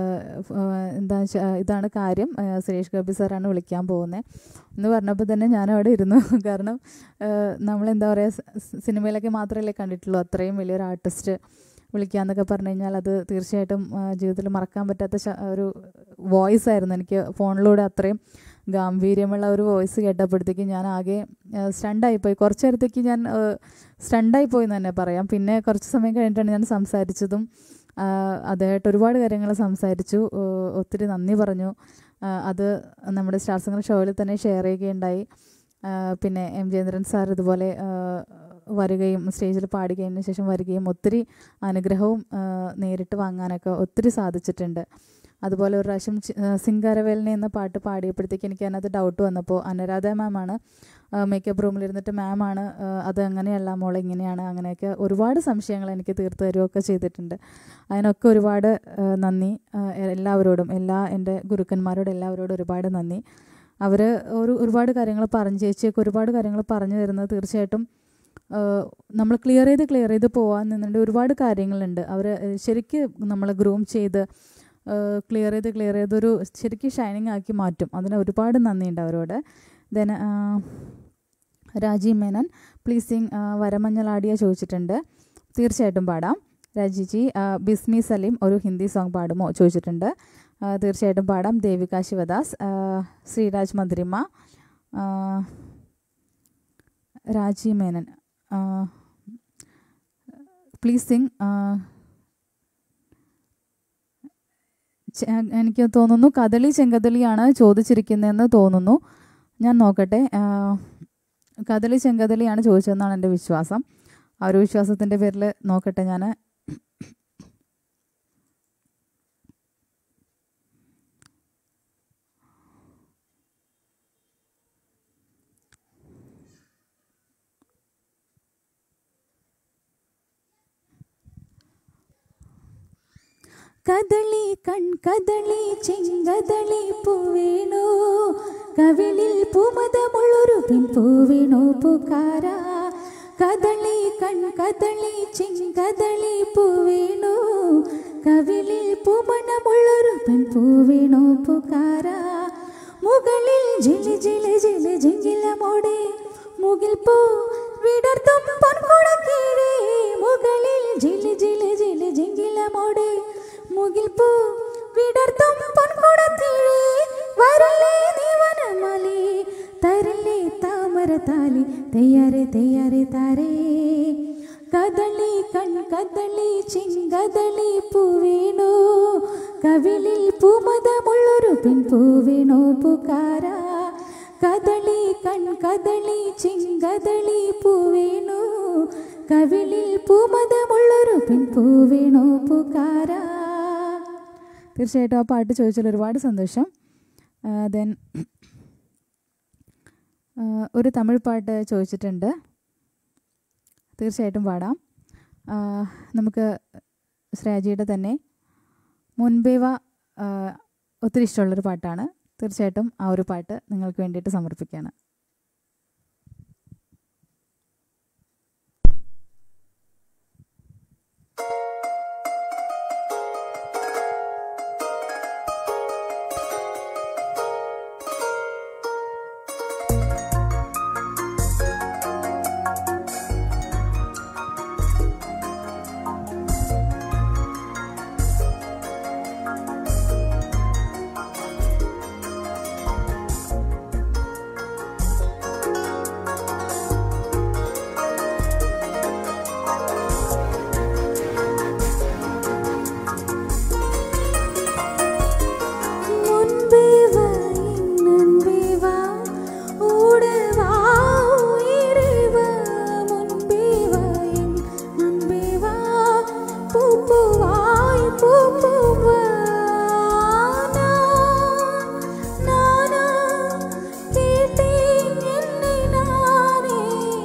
എന്താ ഇതാണ് കാര്യം ആ, സുരേഷ് ഗോപി സാറാണ് വിളിക്കാൻ പോകുന്നത് എന്ന് പറഞ്ഞപ്പോൾ തന്നെ ഞാൻ അവിടെ ഇരുന്നു കാരണം നമ്മളെന്താ പറയുക സിനിമയിലൊക്കെ മാത്രമല്ലേ കണ്ടിട്ടുള്ളൂ അത്രയും വലിയൊരു ആർട്ടിസ്റ്റ് വിളിക്കാന്നൊക്കെ പറഞ്ഞു കഴിഞ്ഞാൽ അത് തീർച്ചയായിട്ടും ആ, ജീവിതത്തിൽ മറക്കാൻ പറ്റാത്ത ശ- ഒരു വോയിസ് ആയിരുന്നു എനിക്ക് ഫോണിലൂടെ അത്രയും ഗാംഭീര്യമുള്ള ഒരു വോയിസ് കേട്ടപ്പോഴത്തേക്ക് ഞാൻ ആകെ സ്റ്റണ്ടായിപ്പോയി കുറച്ച് നേരത്തേക്ക് ഞാൻ സ്റ്റണ്ടായി പോയി എന്ന് തന്നെ പറയാം പിന്നെ കുറച്ച് സമയം കഴിഞ്ഞിട്ടാണ് ഞാൻ സംസാരിച്ചതും ആ, അദ്ദേഹമായിട്ട് ഒരുപാട് കാര്യങ്ങൾ സംസാരിച്ചു ആ, ഒത്തിരി നന്ദി പറഞ്ഞു ആ, അത് നമ്മുടെ സ്റ്റാർ സിംഗർ ഷോയിൽ തന്നെ ഷെയർ ചെയ്യുകയുണ്ടായി ആ, പിന്നെ എം ജയേന്ദ്രൻ സാർ ഇതുപോലെ ആ, വരികയും സ്റ്റേജിൽ പാടുകയതിന് ശേഷം വരികയും ഒത്തിരി അനുഗ്രഹവും ആ, നേരിട്ട് വാങ്ങാനൊക്കെ ഒത്തിരി സാധിച്ചിട്ടുണ്ട് അതുപോലെ ഒരു പ്രാവശ്യം ചി- ആ, സിംഗാരവേലിനെ എന്ന പാട്ട് പാടിയപ്പോഴത്തേക്ക് എനിക്ക് അതിനകത്ത് ഡൗട്ട് വന്നപ്പോൾ അനുരാധ മാമാണ് മേക്കപ്പ് റൂമിലിരുന്നിട്ട് മാമാണ് അത് അങ്ങനെയല്ല മോളെ ഇങ്ങനെയാണ് അങ്ങനെയൊക്കെ ഒരുപാട് സംശയങ്ങൾ എനിക്ക് തീർത്തു തരുകയൊക്കെ ചെയ്തിട്ടുണ്ട് അതിനൊക്കെ ഒരുപാട് ആ, നന്ദി ആ, എല്ലാവരോടും എല്ലാ എൻ്റെ ഗുരുക്കന്മാരോടും എല്ലാവരോടും ഒരുപാട് നന്ദി അവർ ഒരു ഒരുപാട് കാര്യങ്ങൾ പറഞ്ഞു ചേച്ചിയൊക്കെ ഒരുപാട് കാര്യങ്ങൾ പറഞ്ഞു തരുന്നത് തീർച്ചയായിട്ടും നമ്മൾ ക്ലിയർ ചെയ്ത് ക്ലിയർ ചെയ്ത് പോകാൻ നിന്നുണ്ട് ഒരുപാട് കാര്യങ്ങളുണ്ട് അവർ ശരിക്ക് നമ്മൾ ഗ്രൂം ചെയ്ത് ക്ലിയർ ചെയ്ത് ക്ലിയർ ചെയ്ത് ഒരു ശരിക്കും ഷൈനിങ് ആക്കി മാറ്റും അതിന് ഒരുപാട് നന്ദിയുണ്ട് അവരോട് ദെൻ രാജീവ് മേനൻ പ്ലീസിങ് വരമഞ്ഞളാടിയ ചോദിച്ചിട്ടുണ്ട് തീർച്ചയായിട്ടും പാടാം രാജിജി ആ, ബിസ്മി സലീം ഒരു ഹിന്ദി സോങ് പാടുമോ ചോദിച്ചിട്ടുണ്ട് ആ, തീർച്ചയായിട്ടും പാടാം ദേവിക ശിവദാസ് ആ, ശ്രീരാജ് മധുരിമ ആ, രാജീവ് മേനൻ പ്ലീസ് സിംഗ് എനിക്ക് തോന്നുന്നു കദളി ചെങ്കദളിയാണ് ചോദിച്ചിരിക്കുന്നതെന്ന് തോന്നുന്നു ഞാൻ നോക്കട്ടെ ആ, കദളി ചെങ്കദളിയാണ് ചോദിച്ചതെന്നാണ് എൻ്റെ വിശ്വാസം ആ ഒരു വിശ്വാസത്തിൻ്റെ പേരിൽ നോക്കട്ടെ ഞാൻ കദളി കൺകദളി ചെങ്കദളി പൂവേണോ കവിളിൽ പൂമതമുള്ളൊരു പിൻപൂവേണോ പൂക്കാര കദളി കൺകദളി ചെങ്കദളി പൂവേണോ കവിളിൽ പൂമണമുള്ളൊരു പെൺപൂവേണോ പുകാര മുകളിൽ ജിലി ജിലി ജിലി ജിങ്കിലമോടെ മുകിൽ പൂ വിടർത്തും പൊൻകുടക്കീഴേ മുകളിൽ ജിലി ജിലി ജിലി ജിങ്കിലമോടെ മുകിൽ പൂ വിടർത്തും പൊൻകുടക്കീഴേ വരല്ലേ നീ വനമാലി തരല്ലേ താമര താലി തെയ്യാറെ തെയ്യാറെ താരേ കദളി കൺ കദളി ചിങ്കദളി പൂവേണോ കവിളിൽ പൂമതമുള്ളൊരു പെൺപൂവേണോ പുകാര കദളി കൺ കദളി ചിങ്കദളി പൂവേണോ കവിളിൽ പൂമതമുള്ളൊരു പെൺപൂവേണോ പുകാര തീർച്ചയായിട്ടും ആ പാട്ട് ചോദിച്ചാൽ ഒരുപാട് സന്തോഷം ദെൻ ഒരു തമിഴ് പാട്ട് ചോദിച്ചിട്ടുണ്ട് തീർച്ചയായിട്ടും പാടാം ആ, നമുക്ക് ശ്രാജിയുടെ തന്നെ മുൻപേവ ആ, ഒത്തിരി ഇഷ്ടമുള്ളൊരു പാട്ടാണ് തീർച്ചയായിട്ടും ആ ഒരു പാട്ട് നിങ്ങൾക്ക് വേണ്ടിയിട്ട് സമർപ്പിക്കുകയാണ് മുൻപേ വാ നൻപേ വാ ഓടെ വാ ഉയിരേ വാ മുൻപേ വാ നൻപേ വാ പൂപ്പുവായ് പൂപ്പുവാ നാനാ കേട്ടേൻ என்னை நானே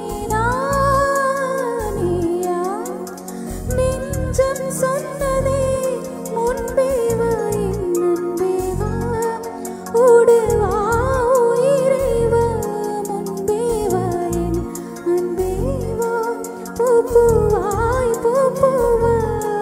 நானேயா நெஞ்சம் சொன்னதே முன்பே வா என் நன்பே வா ஓடு வா உயிரே வா முன்பே வா என் அன்பே வா பூப்புவாய் பூப்புவாய்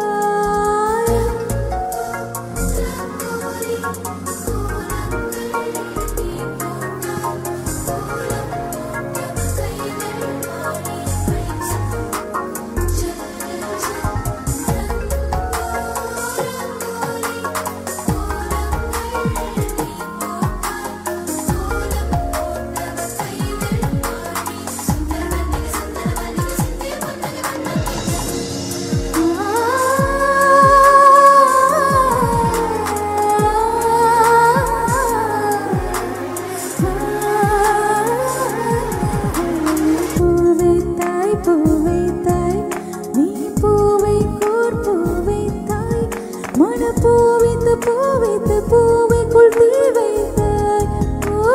பூவை தாய் பூவை தாய் நீ பூவை கோர் பூவை தாய் மன பூவித்து பூவித்து பூவைக்குள் தீ வைத்தாய் ஓ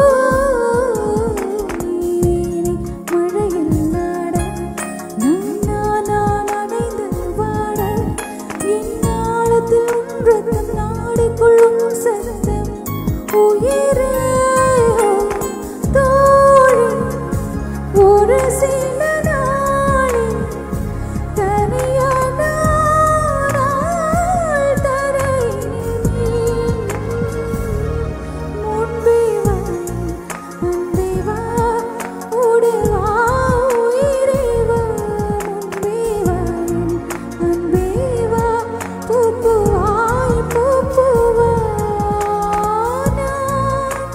நீரினை மழையில் நாட நான் நான் அடைந்து வாட என்னாளத்தில் உன்றதம் நாடிக்குள்ளும் சத்தம் உயிரே தோழி ஒரு சில நாளில் தனியான நாள் தரையினில் முன்பே வா முன்பே வா ஓடு வா உயிரே வா முன்பே வா அன்பே வா பூப்புவாய் பூப்புவாய்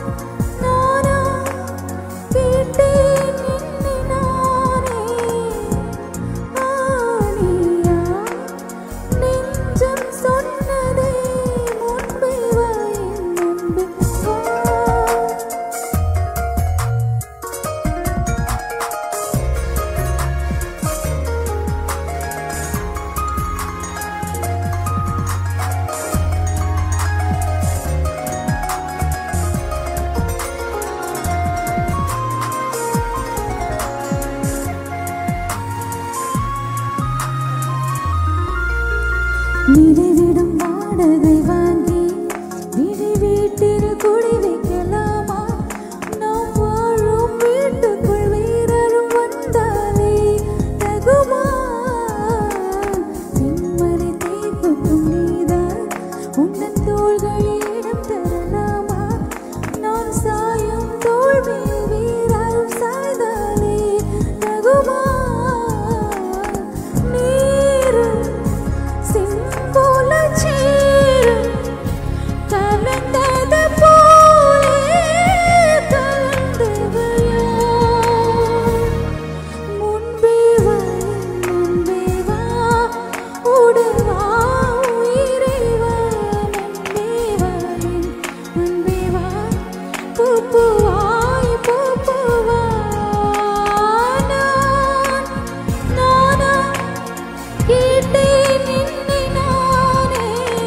പൂപ്പൂവായി പൂപ്പൂവായി ഞാൻ നാനാ കേട്ടേൻ നിന്നെ നാനേ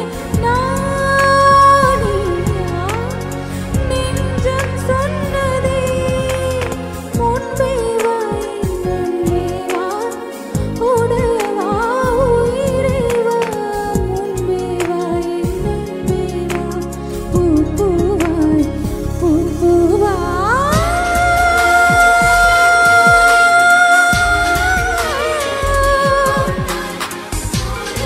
നാനിയാ നെഞ്ചം சொன்னதே முன்பே வா முன்பே வா உடவா உயிரே வா முன்பே வா முன்பே வா பூ பூவாய் பூ பூவாய்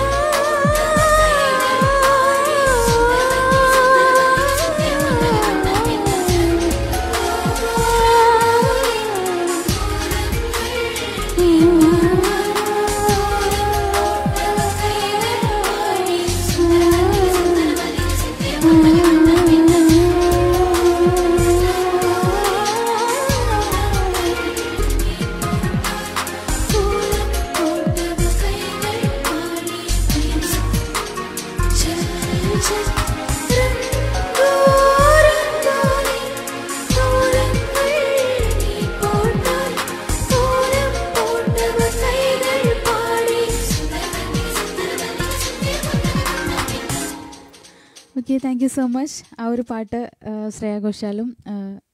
okay thank you so much ആ ഒരു പാട്ട് ആ, ശ്രേയ ഘോഷാലും ആ,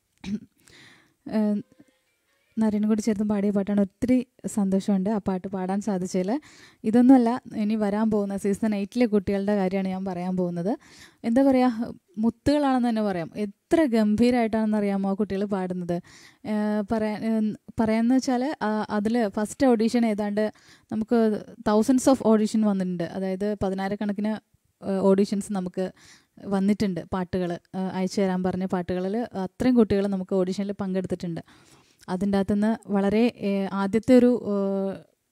ആ, നരേനും കൂടി ചേർന്ന് പാടിയ പാട്ടാണ് ഒത്തിരി സന്തോഷമുണ്ട് ആ പാട്ട് പാടാൻ സാധിച്ചതിൽ ഇതൊന്നുമല്ല ഇനി വരാൻ പോകുന്ന സീസൺ എയ്റ്റിലെ കുട്ടികളുടെ കാര്യമാണ് ഞാൻ പറയാൻ പോകുന്നത് എന്താ പറയുക മുത്തുകളാണെന്ന് തന്നെ പറയാം എത്ര ഗംഭീരമായിട്ടാണെന്ന് അറിയാമോ ആ കുട്ടികൾ പാടുന്നത് ഏഹ് പറയാൻ ഏഹ് പറയാന്ന് വെച്ചാൽ അതിൽ ഫസ്റ്റ് ഓഡീഷൻ ഏതാണ്ട് നമുക്ക് തൗസൻഡ്സ് ഓഫ് ഓഡീഷൻ വന്നിട്ടുണ്ട് അതായത് പതിനായിരക്കണക്കിന് ഓഡീഷൻസ് നമുക്ക് വന്നിട്ടുണ്ട് പാട്ടുകൾ അയച്ചു തരാൻ പറഞ്ഞ പാട്ടുകളിൽ അത്രയും കുട്ടികൾ നമുക്ക് ഓഡീഷനിൽ പങ്കെടുത്തിട്ടുണ്ട് അതിൻ്റെ അകത്തുനിന്ന് വളരെ ഏഹ്, ആദ്യത്തെ ഒരു ഏഹ്,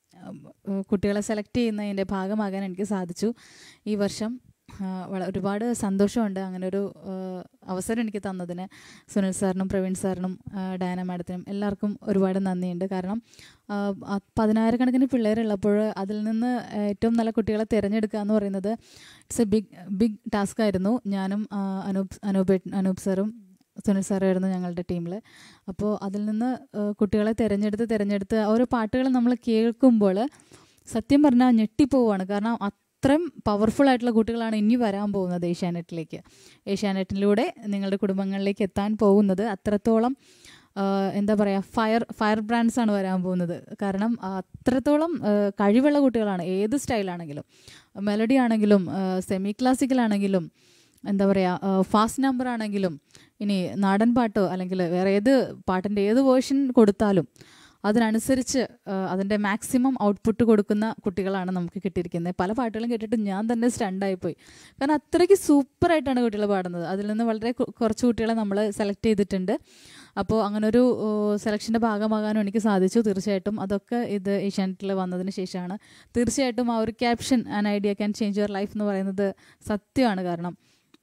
ഏഹ്, കുട്ടികളെ സെലക്ട് ചെയ്യുന്നതിൻ്റെ ഭാഗമാകാൻ എനിക്ക് സാധിച്ചു ഈ വർഷം ആ, വള ഒരുപാട് സന്തോഷമുണ്ട് അങ്ങനെ ഒരു ഏഹ്, അവസരം എനിക്ക് തന്നതിന് സുനിൽ സാറിനും പ്രവീൺ സാറിനും ആ, ഡയാന മാഡത്തിനും എല്ലാവർക്കും ഒരുപാട് നന്ദിയുണ്ട് കാരണം ആ, ആ പതിനായിരക്കണക്കിന് പിള്ളേരുള്ളപ്പോൾ അതിൽ നിന്ന് ഏറ്റവും നല്ല കുട്ടികളെ തിരഞ്ഞെടുക്കുക എന്ന് പറയുന്നത് it's a big big task ആയിരുന്നു ഞാനും ആ, അനൂപ് അനൂപ് ഏട്ടൻ- അനൂപ് സാറും സുനിൽ സാറുമായിരുന്നു ഞങ്ങളുടെ ടീമിൽ അപ്പോൾ അതിൽ നിന്ന് ആ, കുട്ടികളെ തിരഞ്ഞെടുത്ത് തിരഞ്ഞെടുത്ത് ഓരോ പാട്ടുകൾ നമ്മൾ കേൾക്കുമ്പോൾ സത്യം പറഞ്ഞാൽ ഞെട്ടിപ്പോവാണ് കാരണം അത്രയും പവർഫുൾ ആയിട്ടുള്ള കുട്ടികളാണ് ഇനി വരാൻ പോകുന്നത് ഏഷ്യാനെറ്റിലേക്ക് ഏഷ്യാനെറ്റിലൂടെ നിങ്ങളുടെ കുടുംബങ്ങളിലേക്ക് എത്താൻ പോകുന്നത് അത്രത്തോളം ആ, എന്താ പറയുക ഫയർ ഫയർ ബ്രാൻഡ്സ് ആണ് വരാൻ പോകുന്നത് കാരണം അത്രത്തോളം ആ, കഴിവുള്ള കുട്ടികളാണ് ഏത് സ്റ്റൈലാണെങ്കിലും മെലഡി ആണെങ്കിലും സെമി ക്ലാസിക്കൽ ആണെങ്കിലും എന്താ പറയുക ഫാസ്റ്റ് നമ്പർ ആണെങ്കിലും ഇനി നാടൻ പാട്ടോ അല്ലെങ്കിൽ വേറെ ഏത് പാട്ടിൻ്റെ ഏത് വേർഷൻ കൊടുത്താലും അതിനനുസരിച്ച് ആ, അതിൻ്റെ മാക്സിമം ഔട്ട്പുട്ട് കൊടുക്കുന്ന കുട്ടികളാണ് നമുക്ക് കിട്ടിയിരിക്കുന്നത് പല പാട്ടുകളും കേട്ടിട്ട് ഞാൻ തന്നെ സ്റ്റണ്ടായിപ്പോയി കാരണം അത്രയ്ക്ക് സൂപ്പറായിട്ടാണ് കുട്ടികൾ പാടുന്നത് അതിൽ നിന്ന് വളരെ കു- കുറച്ച് കുട്ടികളെ നമ്മൾ സെലക്ട് ചെയ്തിട്ടുണ്ട് അപ്പോൾ അങ്ങനെ ഒരു സെലക്ഷൻ്റെ ഭാഗമാകാനും എനിക്ക് സാധിച്ചു തീർച്ചയായിട്ടും അതൊക്കെ ഇത് ഏഷ്യാനെറ്റിൽ വന്നതിന് ശേഷമാണ് തീർച്ചയായിട്ടും ആ ഒരു caption and Idea can change your life എന്ന് പറയുന്നത് സത്യമാണ് കാരണം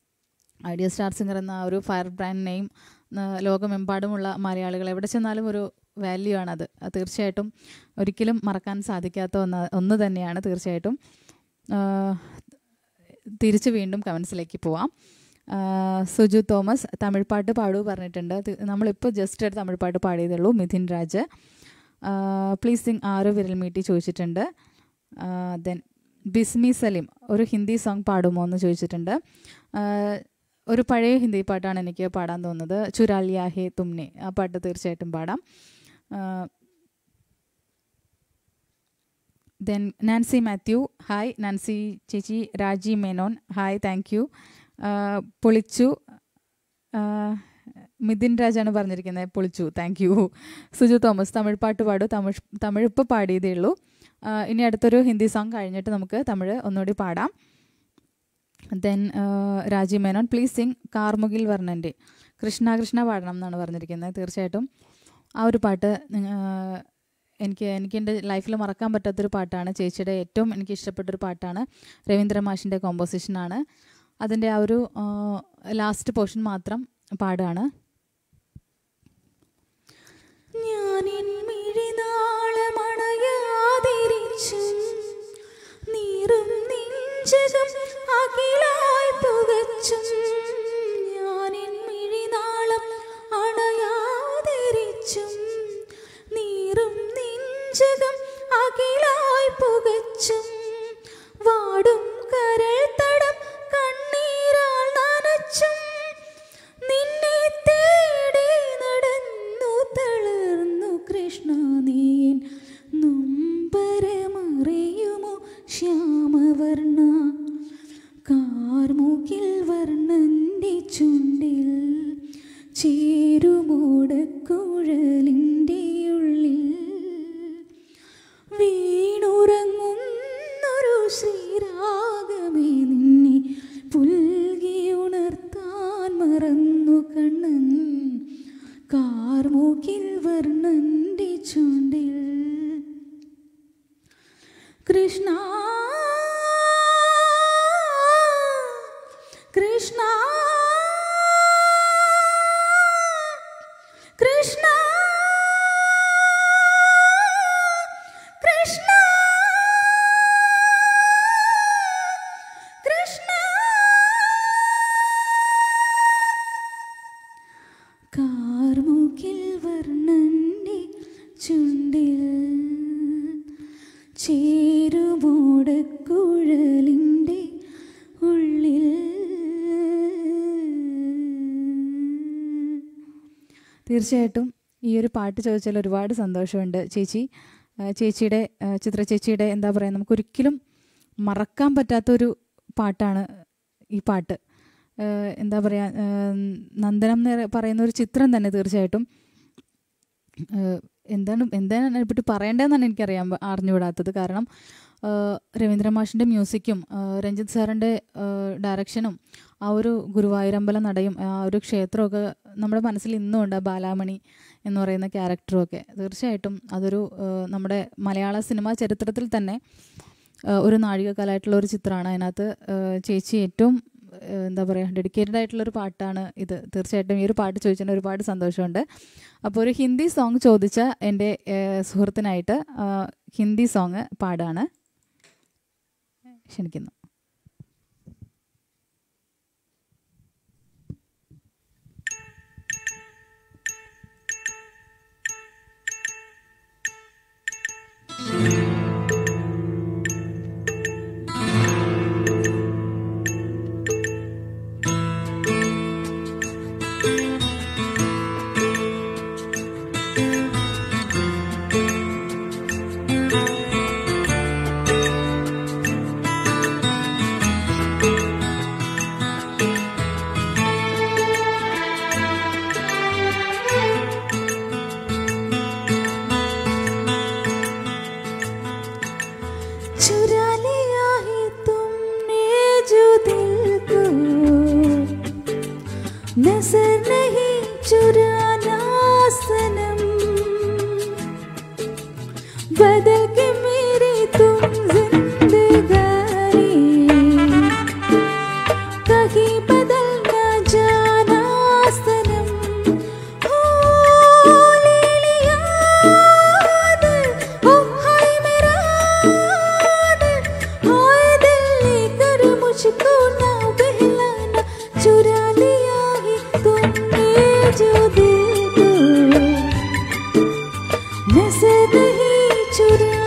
ഐഡിയ സ്റ്റാർ സിംഗർ എന്ന ആ ഒരു ഫയർ ബ്രാൻഡ് നെയിം ലോകമെമ്പാടുമുള്ള മലയാളികൾ എവിടെ ചെന്നാലും ഒരു വാല്യൂ ആണത് അത് തീർച്ചയായിട്ടും ഒരിക്കലും മറക്കാൻ സാധിക്കാത്ത ഒന്ന് ഒന്ന് തന്നെയാണ് തീർച്ചയായിട്ടും ആ, തിരിച്ച് വീണ്ടും കമൻസിലേക്ക് പോവാം ആ, സുജു തോമസ് തമിഴ് പാട്ട് പാടൂ പറഞ്ഞിട്ടുണ്ട് തി- നമ്മളിപ്പോൾ ജസ്റ്റ് ഒരു തമിഴ് പാട്ട് പാടിയതേ ഉള്ളൂ മിഥിൻ രാജ് പ്ലീസ് സിംഗ് ആരോ വിരൽ മീട്ടി ചോദിച്ചിട്ടുണ്ട് ദെൻ ബിസ്മി സലീം ഒരു ഹിന്ദി സോങ് പാടുമോ എന്ന് ചോദിച്ചിട്ടുണ്ട് ആ, ഒരു പഴയ ഹിന്ദി പാട്ടാണ് എനിക്ക് പാടാൻ തോന്നുന്നത് ചുരാലിയ ഹേ തുമ്നെ ആ പാട്ട് തീർച്ചയായിട്ടും പാടാം then Nancy Mathew hi Nancy ചേച്ചി Raji Menon hi thank you പൊളിച്ചു ആ, മിഥിൻ രാജാണ് പറഞ്ഞിരിക്കുന്നത് പൊളിച്ചു thank you Suju Thomas Tamil പാട്ട് പാടൂ തമിഴ് തമിഴ് ഇപ്പോൾ പാടിയതേ ഉള്ളൂ ആ, ഇനി അടുത്തൊരു ഹിന്ദി സോങ് കഴിഞ്ഞിട്ട് നമുക്ക് തമിഴ് ഒന്നുകൂടി പാടാം ദെൻ രാജി മേനോൻ പ്ലീസ് സിംഗ് കാർമുകിൽ വർണ്ണൻ്റെ കൃഷ്ണ കൃഷ്ണ പാടണം എന്നാണ് പറഞ്ഞിരിക്കുന്നത് തീർച്ചയായിട്ടും ആ ഒരു പാട്ട് നിങ്ങ- ആ, എനിക്ക് എനിക്ക് എൻ്റെ ലൈഫിൽ മറക്കാൻ പറ്റാത്തൊരു പാട്ടാണ് ചേച്ചിയുടെ ഏറ്റവും എനിക്ക് ഇഷ്ടപ്പെട്ടൊരു പാട്ടാണ് രവീന്ദ്ര മാഷിൻ്റെ കോമ്പോസിഷനാണ് അതിൻ്റെ ആ ഒരു ലാസ്റ്റ് പോർഷൻ മാത്രം പാടുകയാണ് ഞാനിൻ മിഴിനാളമണയാതിരിച്ചും നീറും നെഞ്ചകം അകിലായി പുകച്ചും ഞാനിൻ മിഴിനാളം കാർമൂക്കിൽ വർണ്ണന്റെ ചുണ്ടിൽ കൃഷ്ണ കൃഷ്ണ കൃഷ്ണ കൃഷ്ണ കൃഷ്ണ കാർമുകിൽ വർണ്ണന്റെ ചുണ്ടിൽ ചേരുമോടക്കുഴലിൻ്റെ ഉള്ളിൽ തീർച്ചയായിട്ടും ഈ ഒരു പാട്ട് ചോദിച്ചാൽ ഒരുപാട് സന്തോഷമുണ്ട് ചേച്ചി ആ, ചേച്ചിയുടെ ആ, ചിത്ര ചേച്ചിയുടെ എന്താ പറയുക നമുക്കൊരിക്കലും മറക്കാൻ പറ്റാത്തൊരു പാട്ടാണ് ഈ പാട്ട് ആ, എന്താ പറയുക നന്ദനം എന്ന് പറയുന്ന ഒരു ചിത്രം തന്നെ തീർച്ചയായിട്ടും ആ, എന്താണ് എന്താണ് അതിനെപ്പറ്റി പറയേണ്ടതെന്നാണ് എനിക്കറിയാൻ പ- അറിഞ്ഞുകൂടാത്തത് കാരണം ആ, രവീന്ദ്ര മാഷിൻ്റെ മ്യൂസിക്കും ആ, രഞ്ജിത്ത് സാറിൻ്റെ ഡയറക്ഷനും ആ ഒരു ഗുരുവായൂരമ്പലം നടയും ആ ഒരു ക്ഷേത്രമൊക്കെ നമ്മുടെ മനസ്സിൽ ഇന്നും ഉണ്ട് ആ ബാലാമണി എന്ന് പറയുന്ന ക്യാരക്ടറും ഒക്കെ തീർച്ചയായിട്ടും അതൊരു ആ, നമ്മുടെ മലയാള സിനിമാ ചരിത്രത്തിൽ തന്നെ ആ, ഒരു നാഴികക്കാലമായിട്ടുള്ള ഒരു ചിത്രമാണ് അതിനകത്ത് ആ, ചേച്ചി ഏറ്റവും ആ, എന്താ പറയുക ഡെഡിക്കേറ്റഡ് ആയിട്ടുള്ള ഒരു പാട്ടാണ് ഇത് തീർച്ചയായിട്ടും ഈ ഒരു പാട്ട് ചോദിച്ചതിന് ഒരുപാട് സന്തോഷമുണ്ട് അപ്പോൾ ഒരു ഹിന്ദി സോങ് ചോദിച്ച എൻ്റെ ആ, സുഹൃത്തിനായിട്ട് ആ, ഹിന്ദി സോങ് പാടാണ് ക്ഷണിക്കുന്നു चुरा लिया है तुमने जो दिल को नजर नहीं चुराना सनम बदल के मेरी तुम जिंदगानी कहीं बदल ना जाना सनम हो ले लिया दिल, ओ हाय मेरा दिल, हाय दिल लेकर मुझको ना बहलाना चुरा लिया है तुमने जो दिल को नजर नहीं चुरा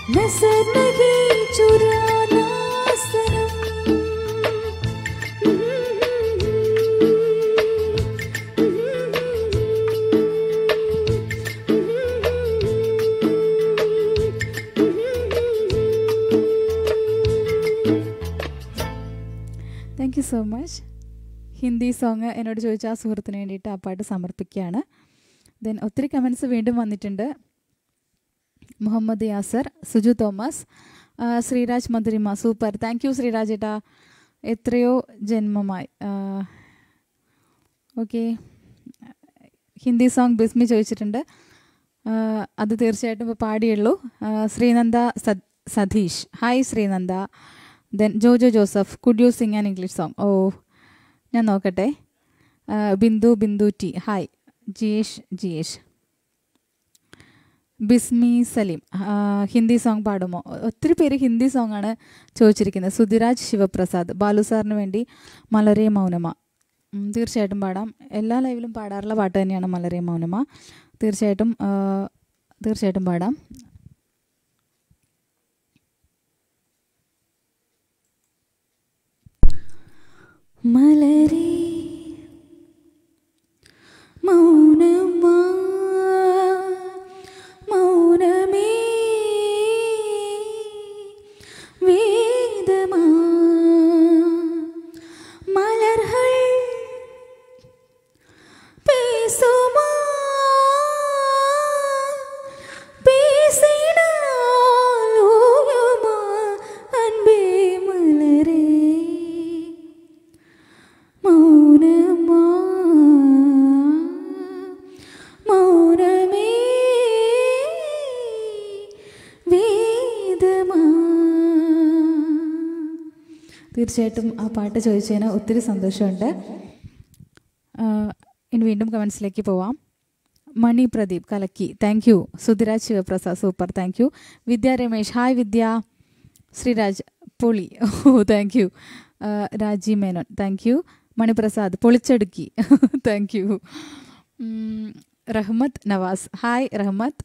नजर नहीं चुराना thank you so much Hindi song എന്നോട് ചോദിച്ച ആ സുഹൃത്തിന് വേണ്ടിയിട്ട് ആ പാട്ട് സമർപ്പിക്കുകയാണ് ദെൻ ഒത്തിരി കമൻസ് വീണ്ടും വന്നിട്ടുണ്ട് മുഹമ്മദ് യാസർ സുജു തോമസ് ആ, ശ്രീരാജ് മധുരിമ സൂപ്പർ താങ്ക് യു ശ്രീരാജ് ഏട്ടാ എത്രയോ ജന്മമായി ഓക്കെ ഹിന്ദി സോങ് ബിസ്മി ചോദിച്ചിട്ടുണ്ട് ആ, അത് തീർച്ചയായിട്ടും ഇപ്പോൾ പാടിയുള്ളൂ ആ, ശ്രീനന്ദ സത് Satheesh hi Sreenanda then Jojo Joseph could you sing an English song ഓ ഞാൻ നോക്കട്ടെ ആ, ബിന്ദു ബിന്ദു ടി ഹായ് ജിയേഷ് ജിയേഷ് ബിസ്മി സലീം ആ, ഹിന്ദി സോങ് പാടുമോ ഒത്തിരി പേര് ഹിന്ദി സോങ് ആണ് ചോദിച്ചിരിക്കുന്നത് സുധിരാജ് ശിവപ്രസാദ് ബാലു സാറിന് വേണ്ടി മലരേ മൗനമ ഉം, തീർച്ചയായിട്ടും പാടാം എല്ലാ ലൈവിലും പാടാറുള്ള പാട്ട് തന്നെയാണ് മലരേ മൗനമ തീർച്ചയായിട്ടും ആ, തീർച്ചയായിട്ടും പാടാം മലരേ മൗനമാ മൗനമേ വേദമാ മലർകൾ பேசுமா பேசினால் ஓயுமா அன்பே மலரே மௌனமா மௌனமே വേദമാ തീർച്ചയായിട്ടും ആ പാട്ട് ചോദിച്ചതിന് ഒത്തിരി സന്തോഷമുണ്ട് ആ, ഇനി വീണ്ടും കമൻസിലേക്ക് പോവാം മണി പ്രദീപ് കലക്കി thank you Sudhiraj Shivaprasad super thank you Vidya Ramesh hi Vidya Sreeraj പൊളി ഓ thank you Raji Menon thank you Maniprasad പൊളിച്ചടുക്കി താങ്ക് യു ഉം, Rahmath Navas hi Rahmath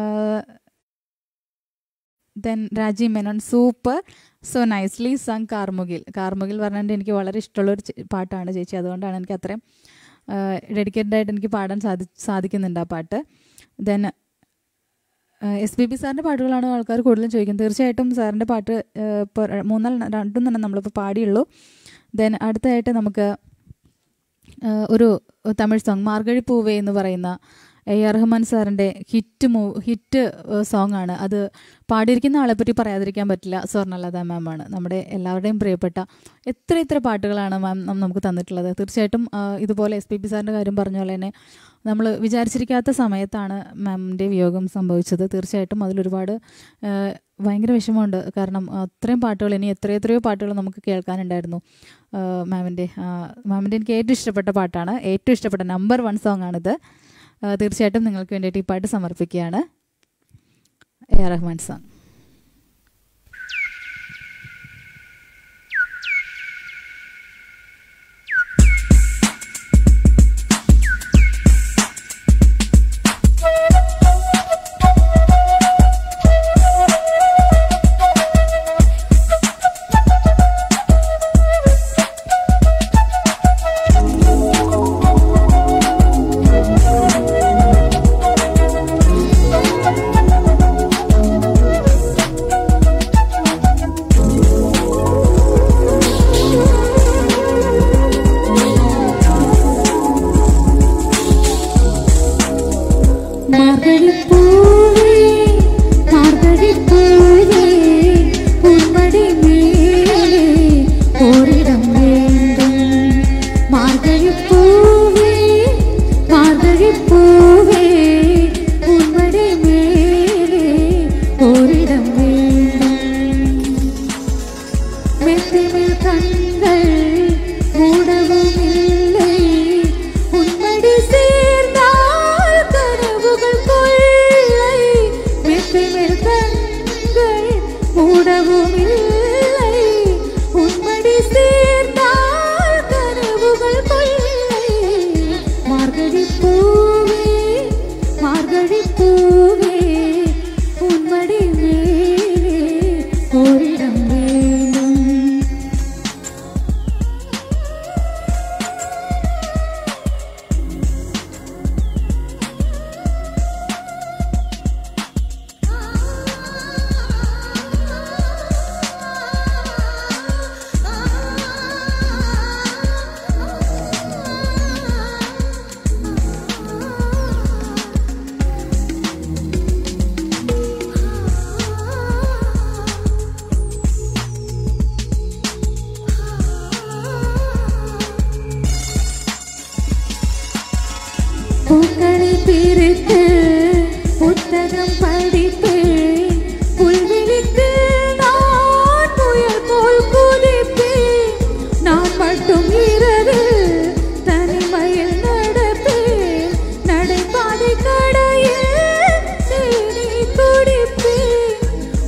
then Raji Menon super so nicely sung കാർമുകിൽ കാർമുകിൽ പറഞ്ഞിട്ട് എനിക്ക് വളരെ ഇഷ്ടമുള്ളൊരു ചെ- പാട്ടാണ് ചേച്ചി അതുകൊണ്ടാണ് എനിക്ക് അത്രയും ഡെഡിക്കേറ്റഡ് ആയിട്ട് എനിക്ക് പാടാൻ സാധി സാധിക്കുന്നുണ്ട് ആ പാട്ട് ദെൻ എസ് പി ബി സാറിൻ്റെ പാട്ടുകളാണ് ആൾക്കാർ കൂടുതലും ചോദിക്കുന്നത് തീർച്ചയായിട്ടും സാറിൻ്റെ പാട്ട് ഇപ്പോൾ മൂന്നാല് രണ്ടും തന്നെ നമ്മളിപ്പോൾ പാടിയുള്ളൂ ദെൻ അടുത്തതായിട്ട് നമുക്ക് ആ, ഒരു തമിഴ് സോങ് മാർഗഴി പൂവേ എന്ന് പറയുന്ന എ ആർ റഹ്മാൻ സാറിൻ്റെ ഹിറ്റ് മൂ ഹിറ്റ് സോങ് ആണ് അത് പാടിയിരിക്കുന്ന ആളെ പറ്റി പറയാതിരിക്കാൻ പറ്റില്ല സ്വർണ്ണലത മാം ആണ് നമ്മുടെ എല്ലാവരുടെയും പ്രിയപ്പെട്ട എത്ര എത്ര പാട്ടുകളാണ് മാം നം- നമുക്ക് തന്നിട്ടുള്ളത് തീർച്ചയായിട്ടും ആ, ഇതുപോലെ എസ് പി പി സാറിൻ്റെ കാര്യം പറഞ്ഞ പോലെ തന്നെ നമ്മൾ വിചാരിച്ചിരിക്കാത്ത സമയത്താണ് മാമിൻ്റെ വിയോഗം സംഭവിച്ചത് തീർച്ചയായിട്ടും അതിലൊരുപാട് ആ, ഭയങ്കര വിഷമമുണ്ട് കാരണം അത്രയും പാട്ടുകൾ ഇനി എത്ര എത്രയോ പാട്ടുകൾ നമുക്ക് കേൾക്കാനുണ്ടായിരുന്നു മാമിൻ്റെ മാമിൻ്റെ എനിക്ക് ഏറ്റവും ഇഷ്ടപ്പെട്ട പാട്ടാണ് ഏറ്റവും ഇഷ്ടപ്പെട്ട നമ്പർ വൺ സോങ് ആണിത് ആ, തീർച്ചയായിട്ടും നിങ്ങൾക്ക് വേണ്ടിയിട്ട് ഈ പാട്ട് സമർപ്പിക്കുകയാണ് എ ആർ റഹ്മാൻ സോങ് ും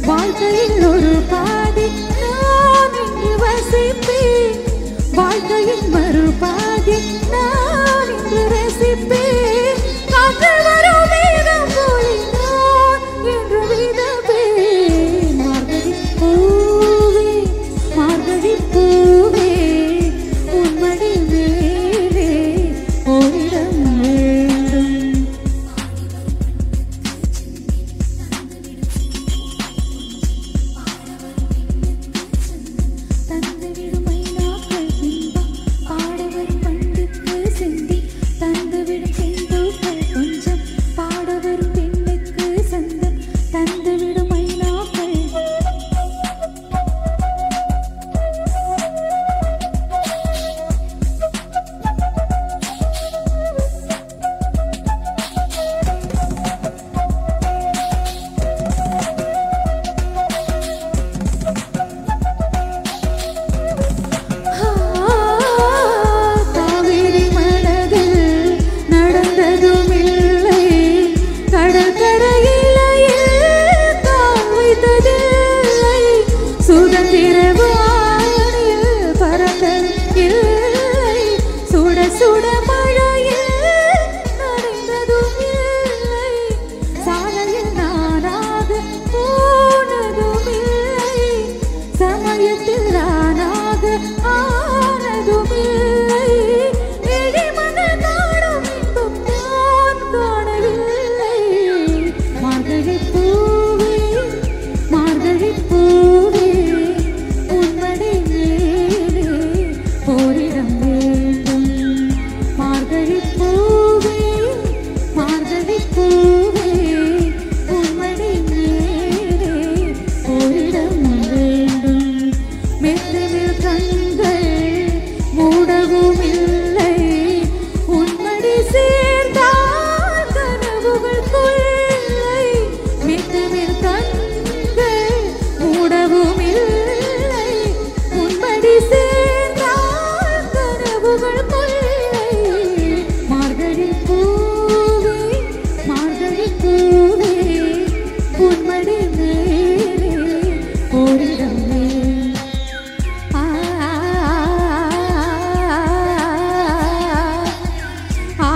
வாழ்க்கையில் ஒரு பாதி நான் இன்று வசிப்பேன் வாழ்க்கையின் மறுபாதி நான் இன்று ரசிப்பேன் காற்றில் வரும் மேகம் போய் நான் இன்று விதப்பேன் மார்கழி பூவே மார்கழி பூவே உன்மடி மேலே ஓரிடம் வேண்டும் தந்துவிடும் மைனாக்கள் பின்பம் பாடவரும் பண்டிக்கு சிந்தி தந்துவிடும் செந்தூக்கள் கொஞ்சம் பாடவரும் பெண்ணுக்கு சந்தம் தந்துவிடும் மைனாக்கள் காவிரி மனதில் நடந்ததுமில்லை கடற்கரையிலையில் கால் வைத்ததில்லை சுதந்திர வானில் பறந்ததில்லை சுட சுட மழையில் நனைந்ததும் இல்லை சாலையில் நானாக போனதும் இல்லை சமயத்தில் நானாக ஆனதும் இல்லை இடிமன நாடும் இன்பம் நான் காணவில்லை மார்கழி பூவே மார்கழி பூவே உன்மடி மேலே ஓரிடம் வேண்டும் மார்கழி பூவே மார்கழி பூவே உன்மடி மேலே ஓரிடம் வேண்டும் மெத்தவில் கண்கள் மூடவும் இல்லை உன்மடி சேர்ந்தால் கனவுகள் கொள்ளை மெத்தவில் கண்கள் மூடவும் இல்லை உன்மடி சேர்ந்தால் கனவுகள் கொள்ளை மார்கழி பூவே மார்கழி பூவே உன்மடி மேலே ஓரிடம் ஆ ஆ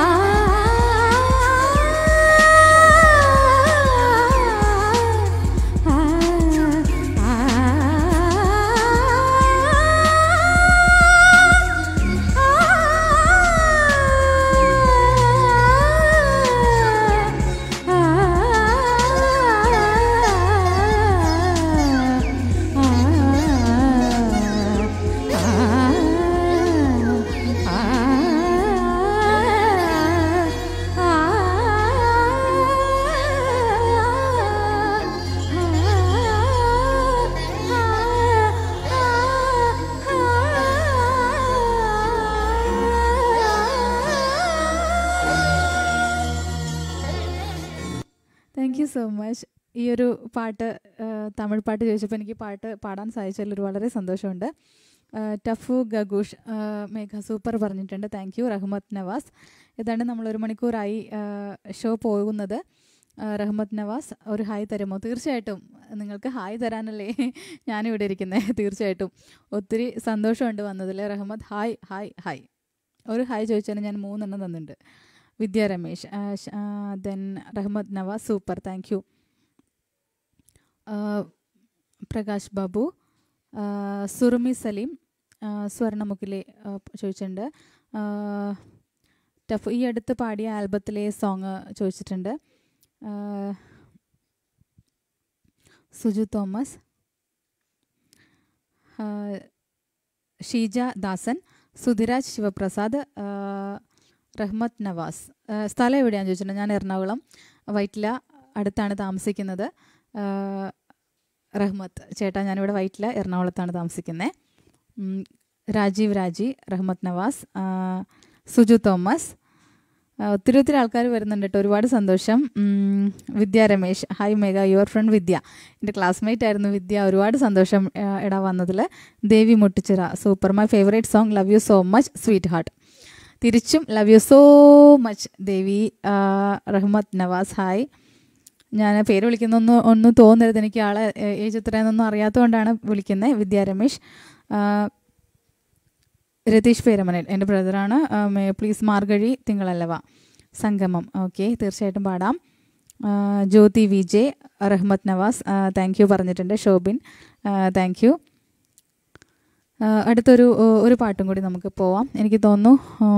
താങ്ക് യു സോ മച്ച് ഈ ഒരു പാട്ട് ആ, തമിഴ് പാട്ട് ചോദിച്ചപ്പോൾ എനിക്ക് പാട്ട് പാടാൻ സാധിച്ചതിൽ ഒരു വളരെ സന്തോഷമുണ്ട് ആ, ടഫു ഗഗൂഷ് ആ, മേഘ സൂപ്പർ പറഞ്ഞിട്ടുണ്ട് താങ്ക് യു റഹ്മത്ത് നവാസ് ഇതാണ് നമ്മൾ ഒരു മണിക്കൂറായി ആ, ഷോ പോകുന്നത് ആ, റഹ്മത്ത് നവാസ് ഒരു ഹായ് തരുമോ തീർച്ചയായിട്ടും നിങ്ങൾക്ക് ഹായ് തരാനല്ലേ ഞാനിവിടെ ഇരിക്കുന്നത് തീർച്ചയായിട്ടും ഒത്തിരി സന്തോഷമുണ്ട് വന്നതിൽ റഹ്മത്ത് ഹായ് ഹായ് ഹായ് ഒരു ഹായ് ചോദിച്ചാൽ ഞാൻ മൂന്നെണ്ണം തന്നിട്ടുണ്ട് Vidya Ramesh then Rahmath Navas super thank you Prakash Babu ആ, സുറുമി സലീം ആ, സ്വർണ്ണമുഖിലെ ആ, ചോദിച്ചിട്ടുണ്ട് ആ, ടഫ് ഈ അടുത്ത് പാടിയ ആൽബത്തിലെ സോങ് ചോദിച്ചിട്ടുണ്ട് ആ, സുജു തോമസ് ആ, ഷീജ ദാസൻ സുധിരാജ് ശിവപ്രസാദ് ആ, റഹ്മത്ത് നവാസ് ആ, സ്ഥലം എവിടെയാണെന്ന് ചോദിച്ചിട്ടുണ്ട് ഞാൻ എറണാകുളം വൈറ്റില അടുത്താണ് താമസിക്കുന്നത് ആ, റഹ്മത്ത് ചേട്ടാ ഞാനിവിടെ വൈറ്റില എറണാകുളത്താണ് താമസിക്കുന്നത് രാജീവ് രാജി റഹ്മത്ത് നവാസ് ആ, സുജു തോമസ് ആ, ഒത്തിരി ഒത്തിരി ആൾക്കാർ വരുന്നുണ്ട് കേട്ടോ ഒരുപാട് സന്തോഷം ഉം, Vidya Ramesh hi Megha your friend Vidya എൻ്റെ ക്ലാസ്മേറ്റ് ആയിരുന്നു വിദ്യ ഒരുപാട് സന്തോഷം ആ, എടാ വന്നതിൽ Devi Muttichira super my favourite song love you so much sweetheart തിരിച്ചും love you so much Devi ആ, റഹ്മത്ത് നവാസ് ഹായ് ഞാൻ പേര് വിളിക്കുന്നൊന്നും ഒന്നും തോന്നരുത് എനിക്ക് ആളെ ഏ- ഏജ് എത്രയെന്നൊന്നും അറിയാത്തതുകൊണ്ടാണ് വിളിക്കുന്നത് വിദ്യാ രമേശ് ആ, രതീഷ് പേരമനൽ എൻ്റെ ബ്രദറാണ് പ്ലീസ് മാർഗഴി തിങ്കളല്ലവ സംഗമം ഓക്കെ തീർച്ചയായിട്ടും പാടാം ആ, Jyothi V J Rahmath Navas thank you പറഞ്ഞിട്ടുണ്ട് ഷോബിൻ താങ്ക് യു അടുത്തൊരു ആ, ഒരു പാട്ടും കൂടി നമുക്ക് പോവാം എനിക്ക് തോന്നുന്നു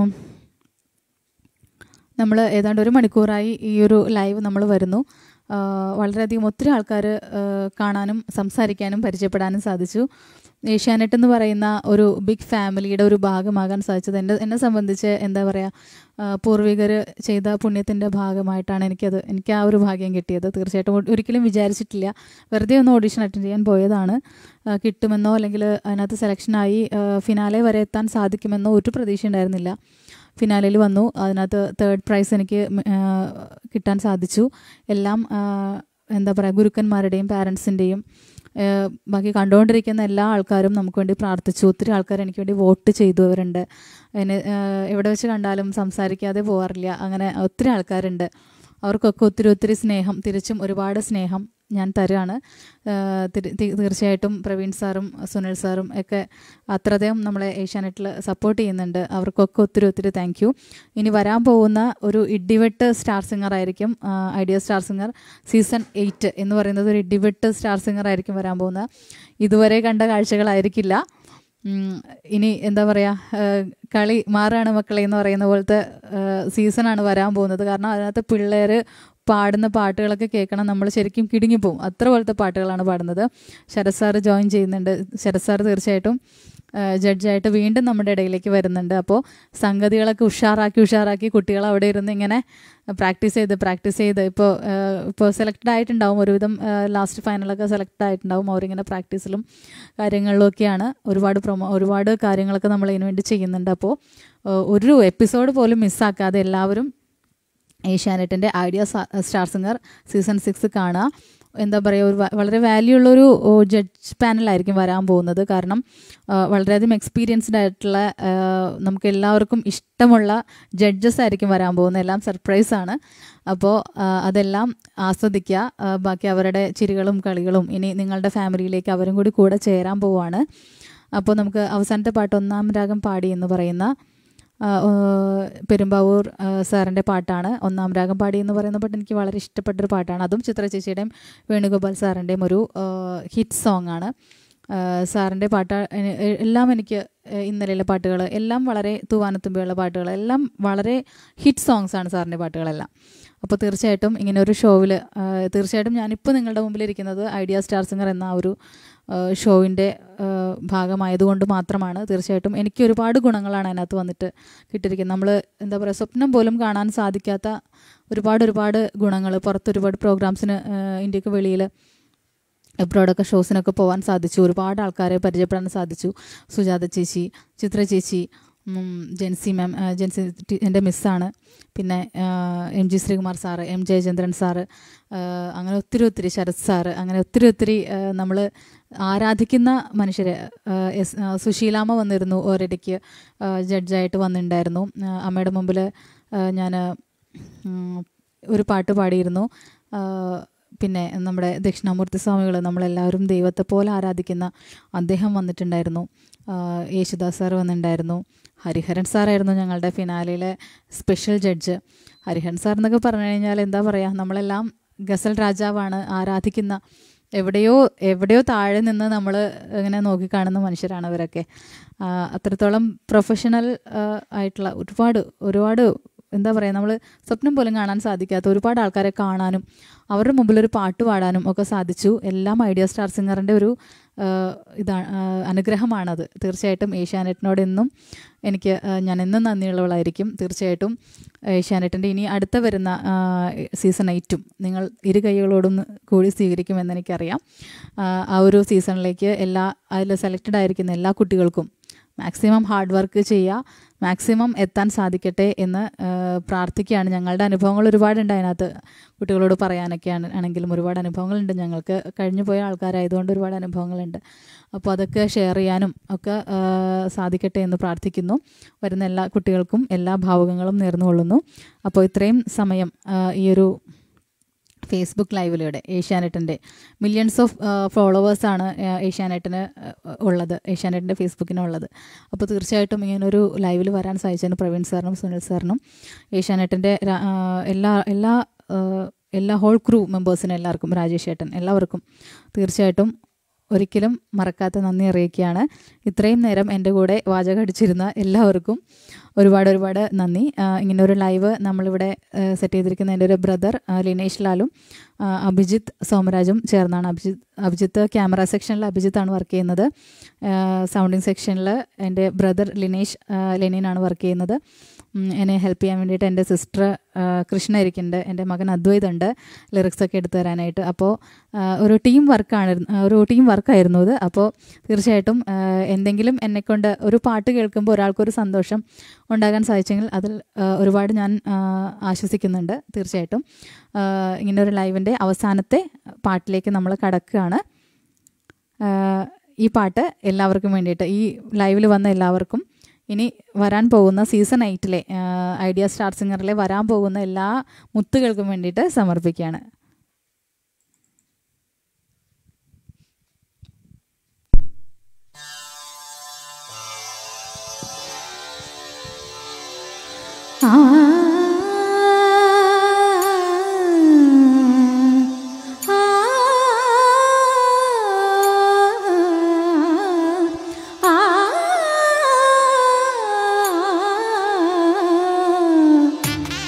നമ്മൾ ഏതാണ്ട് ഒരു മണിക്കൂറായി ഈ ഒരു ലൈവ് നമ്മൾ വരുന്നു ആ, വളരെയധികം ഒത്തിരി ആൾക്കാർ കാണാനും സംസാരിക്കാനും പരിചയപ്പെടാനും സാധിച്ചു ഏഷ്യാനെറ്റ് എന്ന് പറയുന്ന ഒരു ബിഗ് ഫാമിലിയുടെ ഒരു ഭാഗമാകാൻ സാധിച്ചത് എൻ്റെ എന്നെ സംബന്ധിച്ച് എന്താ പറയുക പൂർവികർ ചെയ്ത പുണ്യത്തിൻ്റെ ഭാഗമായിട്ടാണ് എനിക്കത് എനിക്ക് ആ ഒരു ഭാഗ്യം കിട്ടിയത് തീർച്ചയായിട്ടും ഒ- ഒരിക്കലും വിചാരിച്ചിട്ടില്ല വെറുതെ ഒന്ന് ഓഡിഷൻ അറ്റൻഡ് ചെയ്യാൻ പോയതാണ് ആ, കിട്ടുമെന്നോ അല്ലെങ്കിൽ അതിനകത്ത് സെലക്ഷനായി ഫിനാലെ വരെ എത്താൻ സാധിക്കുമെന്നോ ഒരു പ്രതീക്ഷ ഉണ്ടായിരുന്നില്ല ഫിനാലയിൽ വന്നു അതിനകത്ത് തേർഡ് പ്രൈസ് എനിക്ക് മ്, ആ, കിട്ടാൻ സാധിച്ചു എല്ലാം ആ, എന്താ പറയുക ഗുരുക്കന്മാരുടെയും പാരൻസിൻ്റെയും ബാക്കി കണ്ടുകൊണ്ടിരിക്കുന്ന എല്ലാ ആൾക്കാരും നമുക്ക് വേണ്ടി പ്രാർത്ഥിച്ചു ഒത്തിരി ആൾക്കാർ എനിക്ക് വേണ്ടി വോട്ട് ചെയ്തവരുണ്ട് എന്നെ ആ, എവിടെ വെച്ച് കണ്ടാലും സംസാരിക്കാതെ പോകാറില്ല അങ്ങനെ ഒത്തിരി ആൾക്കാരുണ്ട് അവർക്കൊക്കെ ഒത്തിരി ഒത്തിരി സ്നേഹം തിരിച്ചും ഒരുപാട് സ്നേഹം ഞാൻ തരുകയാണ് ആഹ് തിരി- തി- തീർച്ചയായിട്ടും പ്രവീൺ സാറും സുനിൽ സാറും ഒക്കെ അത്രയധികം നമ്മളെ ഏഷ്യാനെറ്റിൽ സപ്പോർട്ട് ചെയ്യുന്നുണ്ട് അവർക്കൊക്കെ ഒത്തിരി ഒത്തിരി താങ്ക് യു ഇനി വരാൻ പോകുന്ന ഒരു ഇടിവെട്ട് സ്റ്റാർ സിംഗർ ആയിരിക്കും ആഹ് Idea star singer season eight എന്ന് പറയുന്നത് ഒരു ഇടിവെട്ട് സ്റ്റാർ സിംഗർ ആയിരിക്കും വരാൻ പോകുന്നത് ഇതുവരെ കണ്ട കാഴ്ചകളായിരിക്കില്ല ഉം, ഇനി എന്താ പറയുക കളി മാറാണ് മക്കളെ എന്ന് പറയുന്ന പോലത്തെ സീസണാണ് വരാൻ പോകുന്നത് കാരണം അതിനകത്ത് പിള്ളേർ പാടുന്ന പാട്ടുകളൊക്കെ കേൾക്കണം നമ്മൾ ശരിക്കും കിടുങ്ങിപ്പോവും അത്ര പോലത്തെ പാട്ടുകളാണ് പാടുന്നത് ശരത് സാറ് ജോയിൻ ചെയ്യുന്നുണ്ട് ശരത് സാറ് തീർച്ചയായിട്ടും ജഡ്ജായിട്ട് വീണ്ടും നമ്മുടെ ഇടയിലേക്ക് വരുന്നുണ്ട് അപ്പോൾ സംഗതികളൊക്കെ ഉഷാറാക്കി ഉഷാറാക്കി കുട്ടികൾ അവിടെ ഇരുന്ന് ഇങ്ങനെ പ്രാക്ടീസ് ചെയ്ത് പ്രാക്ടീസ് ചെയ്ത് ഇപ്പോൾ ഇപ്പോൾ സെലക്റ്റഡ് ആയിട്ടുണ്ടാവും ഒരുവിധം ലാസ്റ്റ് ഫൈനലൊക്കെ സെലക്ട് ആയിട്ടുണ്ടാവും അവരിങ്ങനെ പ്രാക്ടീസിലും കാര്യങ്ങളിലും ഒക്കെയാണ് ഒരുപാട് പ്രൊമോ ഒരുപാട് കാര്യങ്ങളൊക്കെ നമ്മൾ ഇതിനു വേണ്ടി ചെയ്യുന്നുണ്ട് അപ്പോൾ ഒരു എപ്പിസോഡ് പോലും മിസ്സാക്കാതെ എല്ലാവരും ഏഷ്യാനെറ്റിൻ്റെ Idea star singer season six കാണുക എന്താ പറയുക ഒരു വ- വളരെ വാല്യൂ ഉള്ളൊരു ജഡ്ജ് പാനലായിരിക്കും വരാൻ പോകുന്നത് കാരണം ആ, വളരെയധികം എക്സ്പീരിയൻസ്ഡ് ആയിട്ടുള്ള ആ, നമുക്ക് എല്ലാവർക്കും ഇഷ്ടമുള്ള ജഡ്ജസ് ആയിരിക്കും വരാൻ പോകുന്നത് എല്ലാം സർപ്രൈസ് ആണ് അപ്പോൾ ആ, അതെല്ലാം ആസ്വദിക്കുക ആ, ബാക്കി അവരുടെ ചിരികളും കളികളും ഇനി നിങ്ങളുടെ ഫാമിലിയിലേക്ക് അവരും കൂടി കൂടെ ചേരാൻ പോവുകയാണ് അപ്പോൾ നമുക്ക് അവസാനത്തെ പാട്ട് ഒന്നാം രാഗം പാടി എന്ന് പറയുന്ന ആ, ആ, പെരുമ്പാവൂർ ആ, സാറിൻ്റെ പാട്ടാണ് ഒന്നാം രാഗം പാടി എന്ന് പറയുന്ന പാട്ട് എനിക്ക് വളരെ ഇഷ്ടപ്പെട്ടൊരു പാട്ടാണ് അതും ചിത്ര ചേച്ചിയുടെയും വേണുഗോപാൽ സാറിൻ്റെയും ഒരു ഹിറ്റ് സോങ് ആണ് ആ, സാറിൻ്റെ പാട്ട് എ- എ- എല്ലാം എനിക്ക് എ, ഇന്നലെയുള്ള പാട്ടുകൾ എല്ലാം വളരെ തൂവാനത്തുമ്പിയുള്ള പാട്ടുകൾ എല്ലാം വളരെ ഹിറ്റ് സോങ്സ് ആണ് സാറിൻ്റെ പാട്ടുകളെല്ലാം അപ്പോൾ തീർച്ചയായിട്ടും ഇങ്ങനെ ഒരു ഷോവിൽ തീർച്ചയായിട്ടും ഞാനിപ്പോൾ നിങ്ങളുടെ മുമ്പിൽ ഇരിക്കുന്നത് ഐഡിയ സ്റ്റാർ സിംഗർ എന്ന ആ ഒരു ഷോവിൻ്റെ ഭാഗമായതുകൊണ്ട് മാത്രമാണ് തീർച്ചയായിട്ടും എനിക്ക് ഒരുപാട് ഗുണങ്ങളാണ് അതിനകത്ത് വന്നിട്ട് കിട്ടിയിരിക്കുന്നത് നമ്മൾ എന്താ പറയുക സ്വപ്നം പോലും കാണാൻ സാധിക്കാത്ത ഒരുപാട് ഒരുപാട് ഗുണങ്ങൾ പുറത്ത് ഒരുപാട് പ്രോഗ്രാംസിന് ഇന്ത്യക്ക് വെളിയിൽ എബ്രോഡൊക്കെ ഷോസിനൊക്കെ പോകാൻ സാധിച്ചു ഒരുപാട് ആൾക്കാരെ പരിചയപ്പെടാൻ സാധിച്ചു സുജാത ചേച്ചി ചിത്ര ചേച്ചി ഉം, ജെൻസി മാം ആ, ജെൻസി ടി- എൻ്റെ മിസ്സാണ് പിന്നെ ആ, M G Sreekumar sir M Jayachandran sir ആ, അങ്ങനെ ഒത്തിരി ഒത്തിരി ശരത് സാറ് അങ്ങനെ ഒത്തിരി ഒത്തിരി നമ്മൾ ആരാധിക്കുന്ന മനുഷ്യരെ ആ, എസ് ആ, സുശീലാമ്മ വന്നിരുന്നു ഒരിടയ്ക്ക് ആ, ജഡ്ജായിട്ട് വന്നിട്ടുണ്ടായിരുന്നു ആ, അമ്മയുടെ മുമ്പിൽ ഞാൻ ഒരു പാട്ട് പാടിയിരുന്നു ആ, പിന്നെ നമ്മുടെ ദക്ഷിണാമൂർത്തി സ്വാമികൾ നമ്മളെല്ലാവരും ദൈവത്തെ പോലെ ആരാധിക്കുന്ന അദ്ദേഹം വന്നിട്ടുണ്ടായിരുന്നു ആ, യേശുദാസ് സാർ വന്നിട്ടുണ്ടായിരുന്നു ഹരിഹരൻ സാറായിരുന്നു ഞങ്ങളുടെ ഫിനാലയിലെ സ്പെഷ്യൽ ജഡ്ജ് ഹരിഹരൻ സാർ എന്നൊക്കെ പറഞ്ഞു കഴിഞ്ഞാൽ എന്താ പറയുക നമ്മളെല്ലാം ഗസൽ രാജാവാണ് ആരാധിക്കുന്ന എവിടെയോ എവിടെയോ താഴെ നിന്ന് നമ്മൾ ഇങ്ങനെ നോക്കിക്കാണുന്ന മനുഷ്യരാണ് ഇവരൊക്കെ ആ, അത്രത്തോളം പ്രൊഫഷണൽ ആയിട്ടുള്ള ഒരുപാട് ഒരുപാട് എന്താ പറയുക നമ്മൾ സ്വപ്നം പോലും കാണാൻ സാധിക്കാത്ത ഒരുപാട് ആൾക്കാരെ കാണാനും അവരുടെ മുമ്പിൽ ഒരു പാട്ട് പാടാനും ഒക്കെ സാധിച്ചു എല്ലാം ഐഡിയ സ്റ്റാർ സിംഗറിൻ്റെ ഒരു ഇതാ അനുഗ്രഹമാണത് തീർച്ചയായിട്ടും ഏഷ്യാനെറ്റിനോട് എന്നും എനിക്ക് ആ, ഞാൻ എന്നും നന്ദിയുള്ളവളായിരിക്കും തീർച്ചയായിട്ടും ഏഷ്യാനെറ്റിൻ്റെ ഇനി അടുത്ത വരുന്ന ആ, സീസൺ എയ്റ്റും നിങ്ങൾ ഇരു കൈകളോടും കൂടി സ്വീകരിക്കുമെന്ന് എനിക്കറിയാം ആ, ആ ഒരു സീസണിലേക്ക് എല്ലാ അതിൽ സെലക്റ്റഡ് ആയിരിക്കുന്ന എല്ലാ കുട്ടികൾക്കും മാക്സിമം ഹാർഡ് വർക്ക് ചെയ്യുക മാക്സിമം എത്താൻ സാധിക്കട്ടെ എന്ന് ആ, പ്രാർത്ഥിക്കുകയാണ് ഞങ്ങളുടെ അനുഭവങ്ങൾ ഒരുപാടുണ്ട് അതിനകത്ത് കുട്ടികളോട് പറയാനൊക്കെയാണ് ആണെങ്കിലും ഒരുപാട് അനുഭവങ്ങളുണ്ട് ഞങ്ങൾക്ക് കഴിഞ്ഞു പോയ ആൾക്കാരായതുകൊണ്ട് ഒരുപാട് അനുഭവങ്ങളുണ്ട് അപ്പോൾ അതൊക്കെ ഷെയർ ചെയ്യാനും ഒക്കെ ആ, സാധിക്കട്ടെ എന്ന് പ്രാർത്ഥിക്കുന്നു വരുന്ന എല്ലാ കുട്ടികൾക്കും എല്ലാ ഭാവുകങ്ങളും നേർന്നുകൊള്ളുന്നു അപ്പോൾ ഇത്രയും സമയം ആ, ഈ ഒരു ഫേസ്ബുക്ക് ലൈവിലൂടെ ഏഷ്യാനെറ്റിൻ്റെ മില്യൺസ് ഓഫ് ഫോളോവേഴ്സാണ് ഏഷ്യാനെറ്റിന് ഏഹ്, ഉള്ളത് ഏഷ്യാനെറ്റിൻ്റെ ഫേസ്ബുക്കിനുള്ളത് അപ്പോൾ തീർച്ചയായിട്ടും ഇങ്ങനൊരു ലൈവിൽ വരാൻ സാധിച്ചതിന് പ്രവീൺ സാറിനും സുനിൽ സാറിനും ഏഷ്യാനെറ്റിൻ്റെ രാ- ആ, എല്ലാ എല്ലാ ഏഹ്, എല്ലാ ഹോൾ ക്രൂ മെമ്പേഴ്സിനും എല്ലാവർക്കും രാജേഷ് ഏട്ടൻ എല്ലാവർക്കും തീർച്ചയായിട്ടും ഒരിക്കലും മറക്കാത്ത നന്ദി അറിയിക്കുകയാണ് ഇത്രയും നേരം എൻ്റെ കൂടെ വാചകം അടിച്ചിരുന്ന എല്ലാവർക്കും ഒരുപാട് ഒരുപാട് നന്ദി ആ, ഇങ്ങനെ ഒരു ലൈവ് നമ്മളിവിടെ സെറ്റ് ചെയ്തിരിക്കുന്ന എൻ്റെ ഒരു ബ്രദർ ലിനേഷ് ലാലും ആ, അഭിജിത്ത് സോമരാജും ചേർന്നാണ് അഭിജിത്ത് അഭിജിത്ത് ക്യാമറ സെക്ഷനിൽ അഭിജിത്താണ് വർക്ക് ചെയ്യുന്നത് സൗണ്ടിങ് സെക്ഷനിൽ എൻ്റെ ബ്രദർ ലിനേഷ് ആ, ലെനിനാണ് വർക്ക് ചെയ്യുന്നത് ഉം, എന്നെ ഹെൽപ്പ് ചെയ്യാൻ വേണ്ടിയിട്ട് എൻ്റെ സിസ്റ്റർ കൃഷ്ണ ഇരിക്കുന്നുണ്ട് എൻ്റെ മകൻ അദ്വൈത് ഉണ്ട് ലിറിക്സ് ഒക്കെ എടുത്തു തരാനായിട്ട് അപ്പോൾ ഒരു ടീം വർക്കാണ് ഒരു ടീം വർക്കായിരുന്നു ഇത് അപ്പോൾ തീർച്ചയായിട്ടും ആ, എന്തെങ്കിലും എന്നെക്കൊണ്ട് ഒരു പാട്ട് കേൾക്കുമ്പോൾ ഒരാൾക്കൊരു സന്തോഷം ഉണ്ടാകാൻ സാധിച്ചെങ്കിൽ അതിൽ ആ, ഒരുപാട് ഞാൻ ആ, ആശ്വസിക്കുന്നുണ്ട് തീർച്ചയായിട്ടും ആ, ഇങ്ങനെ ഒരു ലൈവിൻ്റെ അവസാനത്തെ പാട്ടിലേക്ക് നമ്മൾ കടക്കുകയാണ് ആ, ഈ പാട്ട് എല്ലാവർക്കും വേണ്ടിയിട്ട് ഈ ലൈവിൽ വന്ന എല്ലാവർക്കും ഇനി വരാൻ പോകുന്ന സീസൺ എയ്റ്റിലെ ഐഡിയ സ്റ്റാർ സിംഗറിലെ വരാൻ പോകുന്ന എല്ലാ മുത്തുകൾക്കും വേണ്ടിയിട്ട് സമർപ്പിക്കുകയാണ് ആ ആ ആ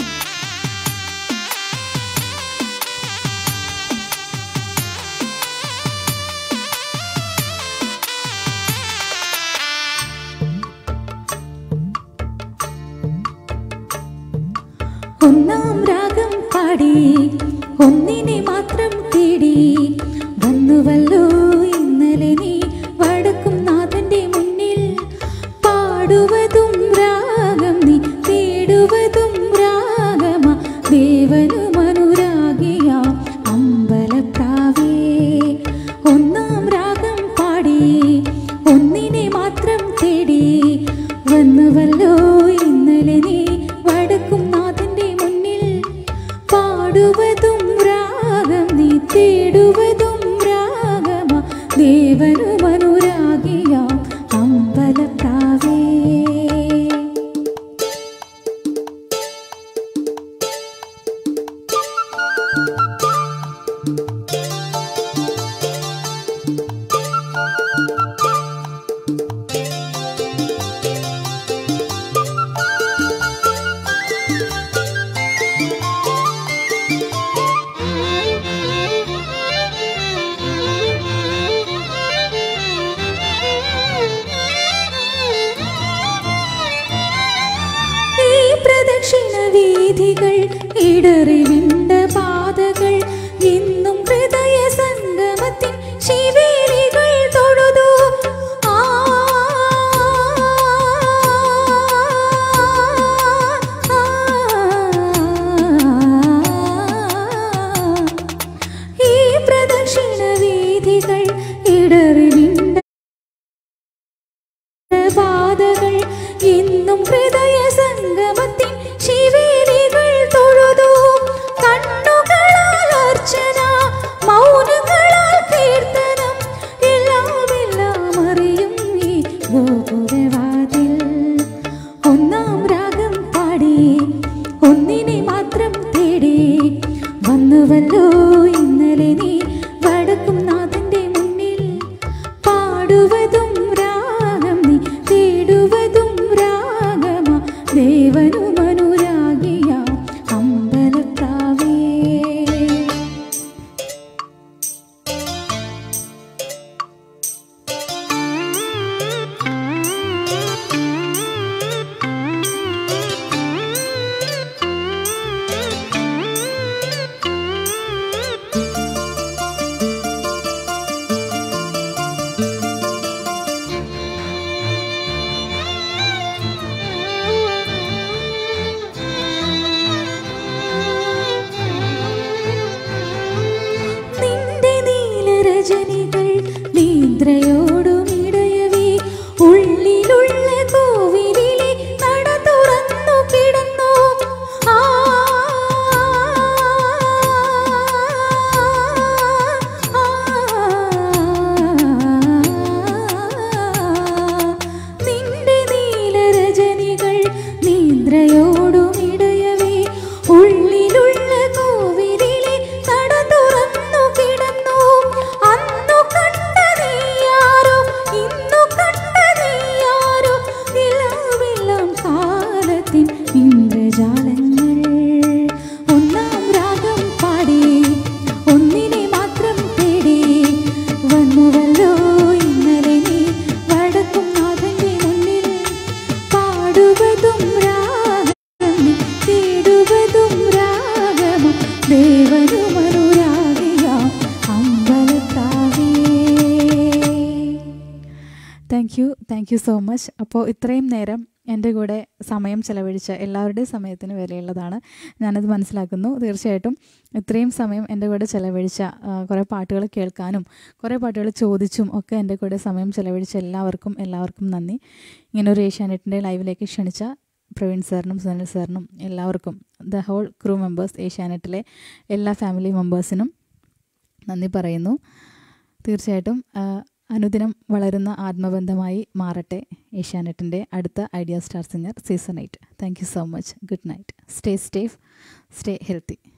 ഒന്നാം രാഗം പാടി ഒന്നിനെ മാത്രം തേടി വന്നുവല്ലോ ഇന്നലെ നീ വടക്കും നാഥന്റെ മുന്നിൽ പാടുവതും രാഗം നീ തേടുവതും രാഗമ ദേവനും അനുരാഗിയാ അമ്പലപ്രാവേ ഒന്നാം രാഗം പാടി ഒന്നിനെ മാത്രം തേടി വന്നുവല്ലോ ഇന്നലെ നീ വടക്കും നാഥന്റെ മുന്നിൽ പാടുവതും രാഗം നീ തേടുവതും രാഗമ ദേവനും അനുരാഗിയാം അമ്പലപ്രാവേ ഈ പ്രദക്ഷിണ വീഥികൾ ഇടറിവിണ്ട പാതകൾ ഇന്നും ഹൃദയ സംഗമത്തിൻ ശിവേലികൾ തൊഴുതു ആ ഈ പ്രദക്ഷിണ വീഥികൾ ഇടറിവിണ്ട പാതകൾ ഇന്നും ഹൃദയ സംഗമത്തിൻ ശിവേലികൾ തൊഴുതു കണ്ണുകളാൽ അർച്ചന മൗനങ്ങളാൽ കീർത്തനം എല്ലാം എല്ലാം അറിയും ഈ ഗോപുരവാതിൽ ഒന്നാം രാഗം പാടി ഒന്നിനെ മാത്രം തേടി വന്നുവല്ലോ ഇന്നലെ നീ വടക്കും നാഥന്റെ മുന്നിൽ പാടുവതും രാഗം നീ തേടുവതും രാഗമ ദേവനും അനുരാഗിയ അമ്പലപ്രാവേ നിന്റെ നീലരജനികൾ നിദ്രയോടും ഇടയവേ ഉള്ളിലുള്ള കോവിലിലെ നട തുറന്നു കിടന്നു ആ you thank you so much അപ്പോൾ ഇത്രയും നേരം എൻ്റെ കൂടെ സമയം ചെലവഴിച്ച എല്ലാവരുടെയും സമയത്തിന് വിലയുള്ളതാണ് ഞാനത് മനസ്സിലാക്കുന്നു തീർച്ചയായിട്ടും ഇത്രയും സമയം എൻ്റെ കൂടെ ചെലവഴിച്ച ആ, കുറേ പാട്ടുകൾ കേൾക്കാനും കുറേ പാട്ടുകൾ ചോദിച്ചും ഒക്കെ എൻ്റെ കൂടെ സമയം ചെലവഴിച്ച എല്ലാവർക്കും എല്ലാവർക്കും നന്ദി ഇങ്ങനെ ഒരു ഏഷ്യാനെറ്റിൻ്റെ ലൈവിലേക്ക് ക്ഷണിച്ച പ്രവീൺ സാറിനും സുനിൽ സാറിനും എല്ലാവർക്കും ദ ഹോൾ ക്രൂ മെമ്പേഴ്സ് ഏഷ്യാനെറ്റിലെ എല്ലാ ഫാമിലി മെമ്പേഴ്സിനും നന്ദി പറയുന്നു തീർച്ചയായിട്ടും ആ, അനുദിനം വളരുന്ന ആത്മബന്ധമായി മാറട്ടെ ഏഷ്യാനെറ്റിൻ്റെ അടുത്ത Idea star singer season eight thank you so much good night stay safe stay healthy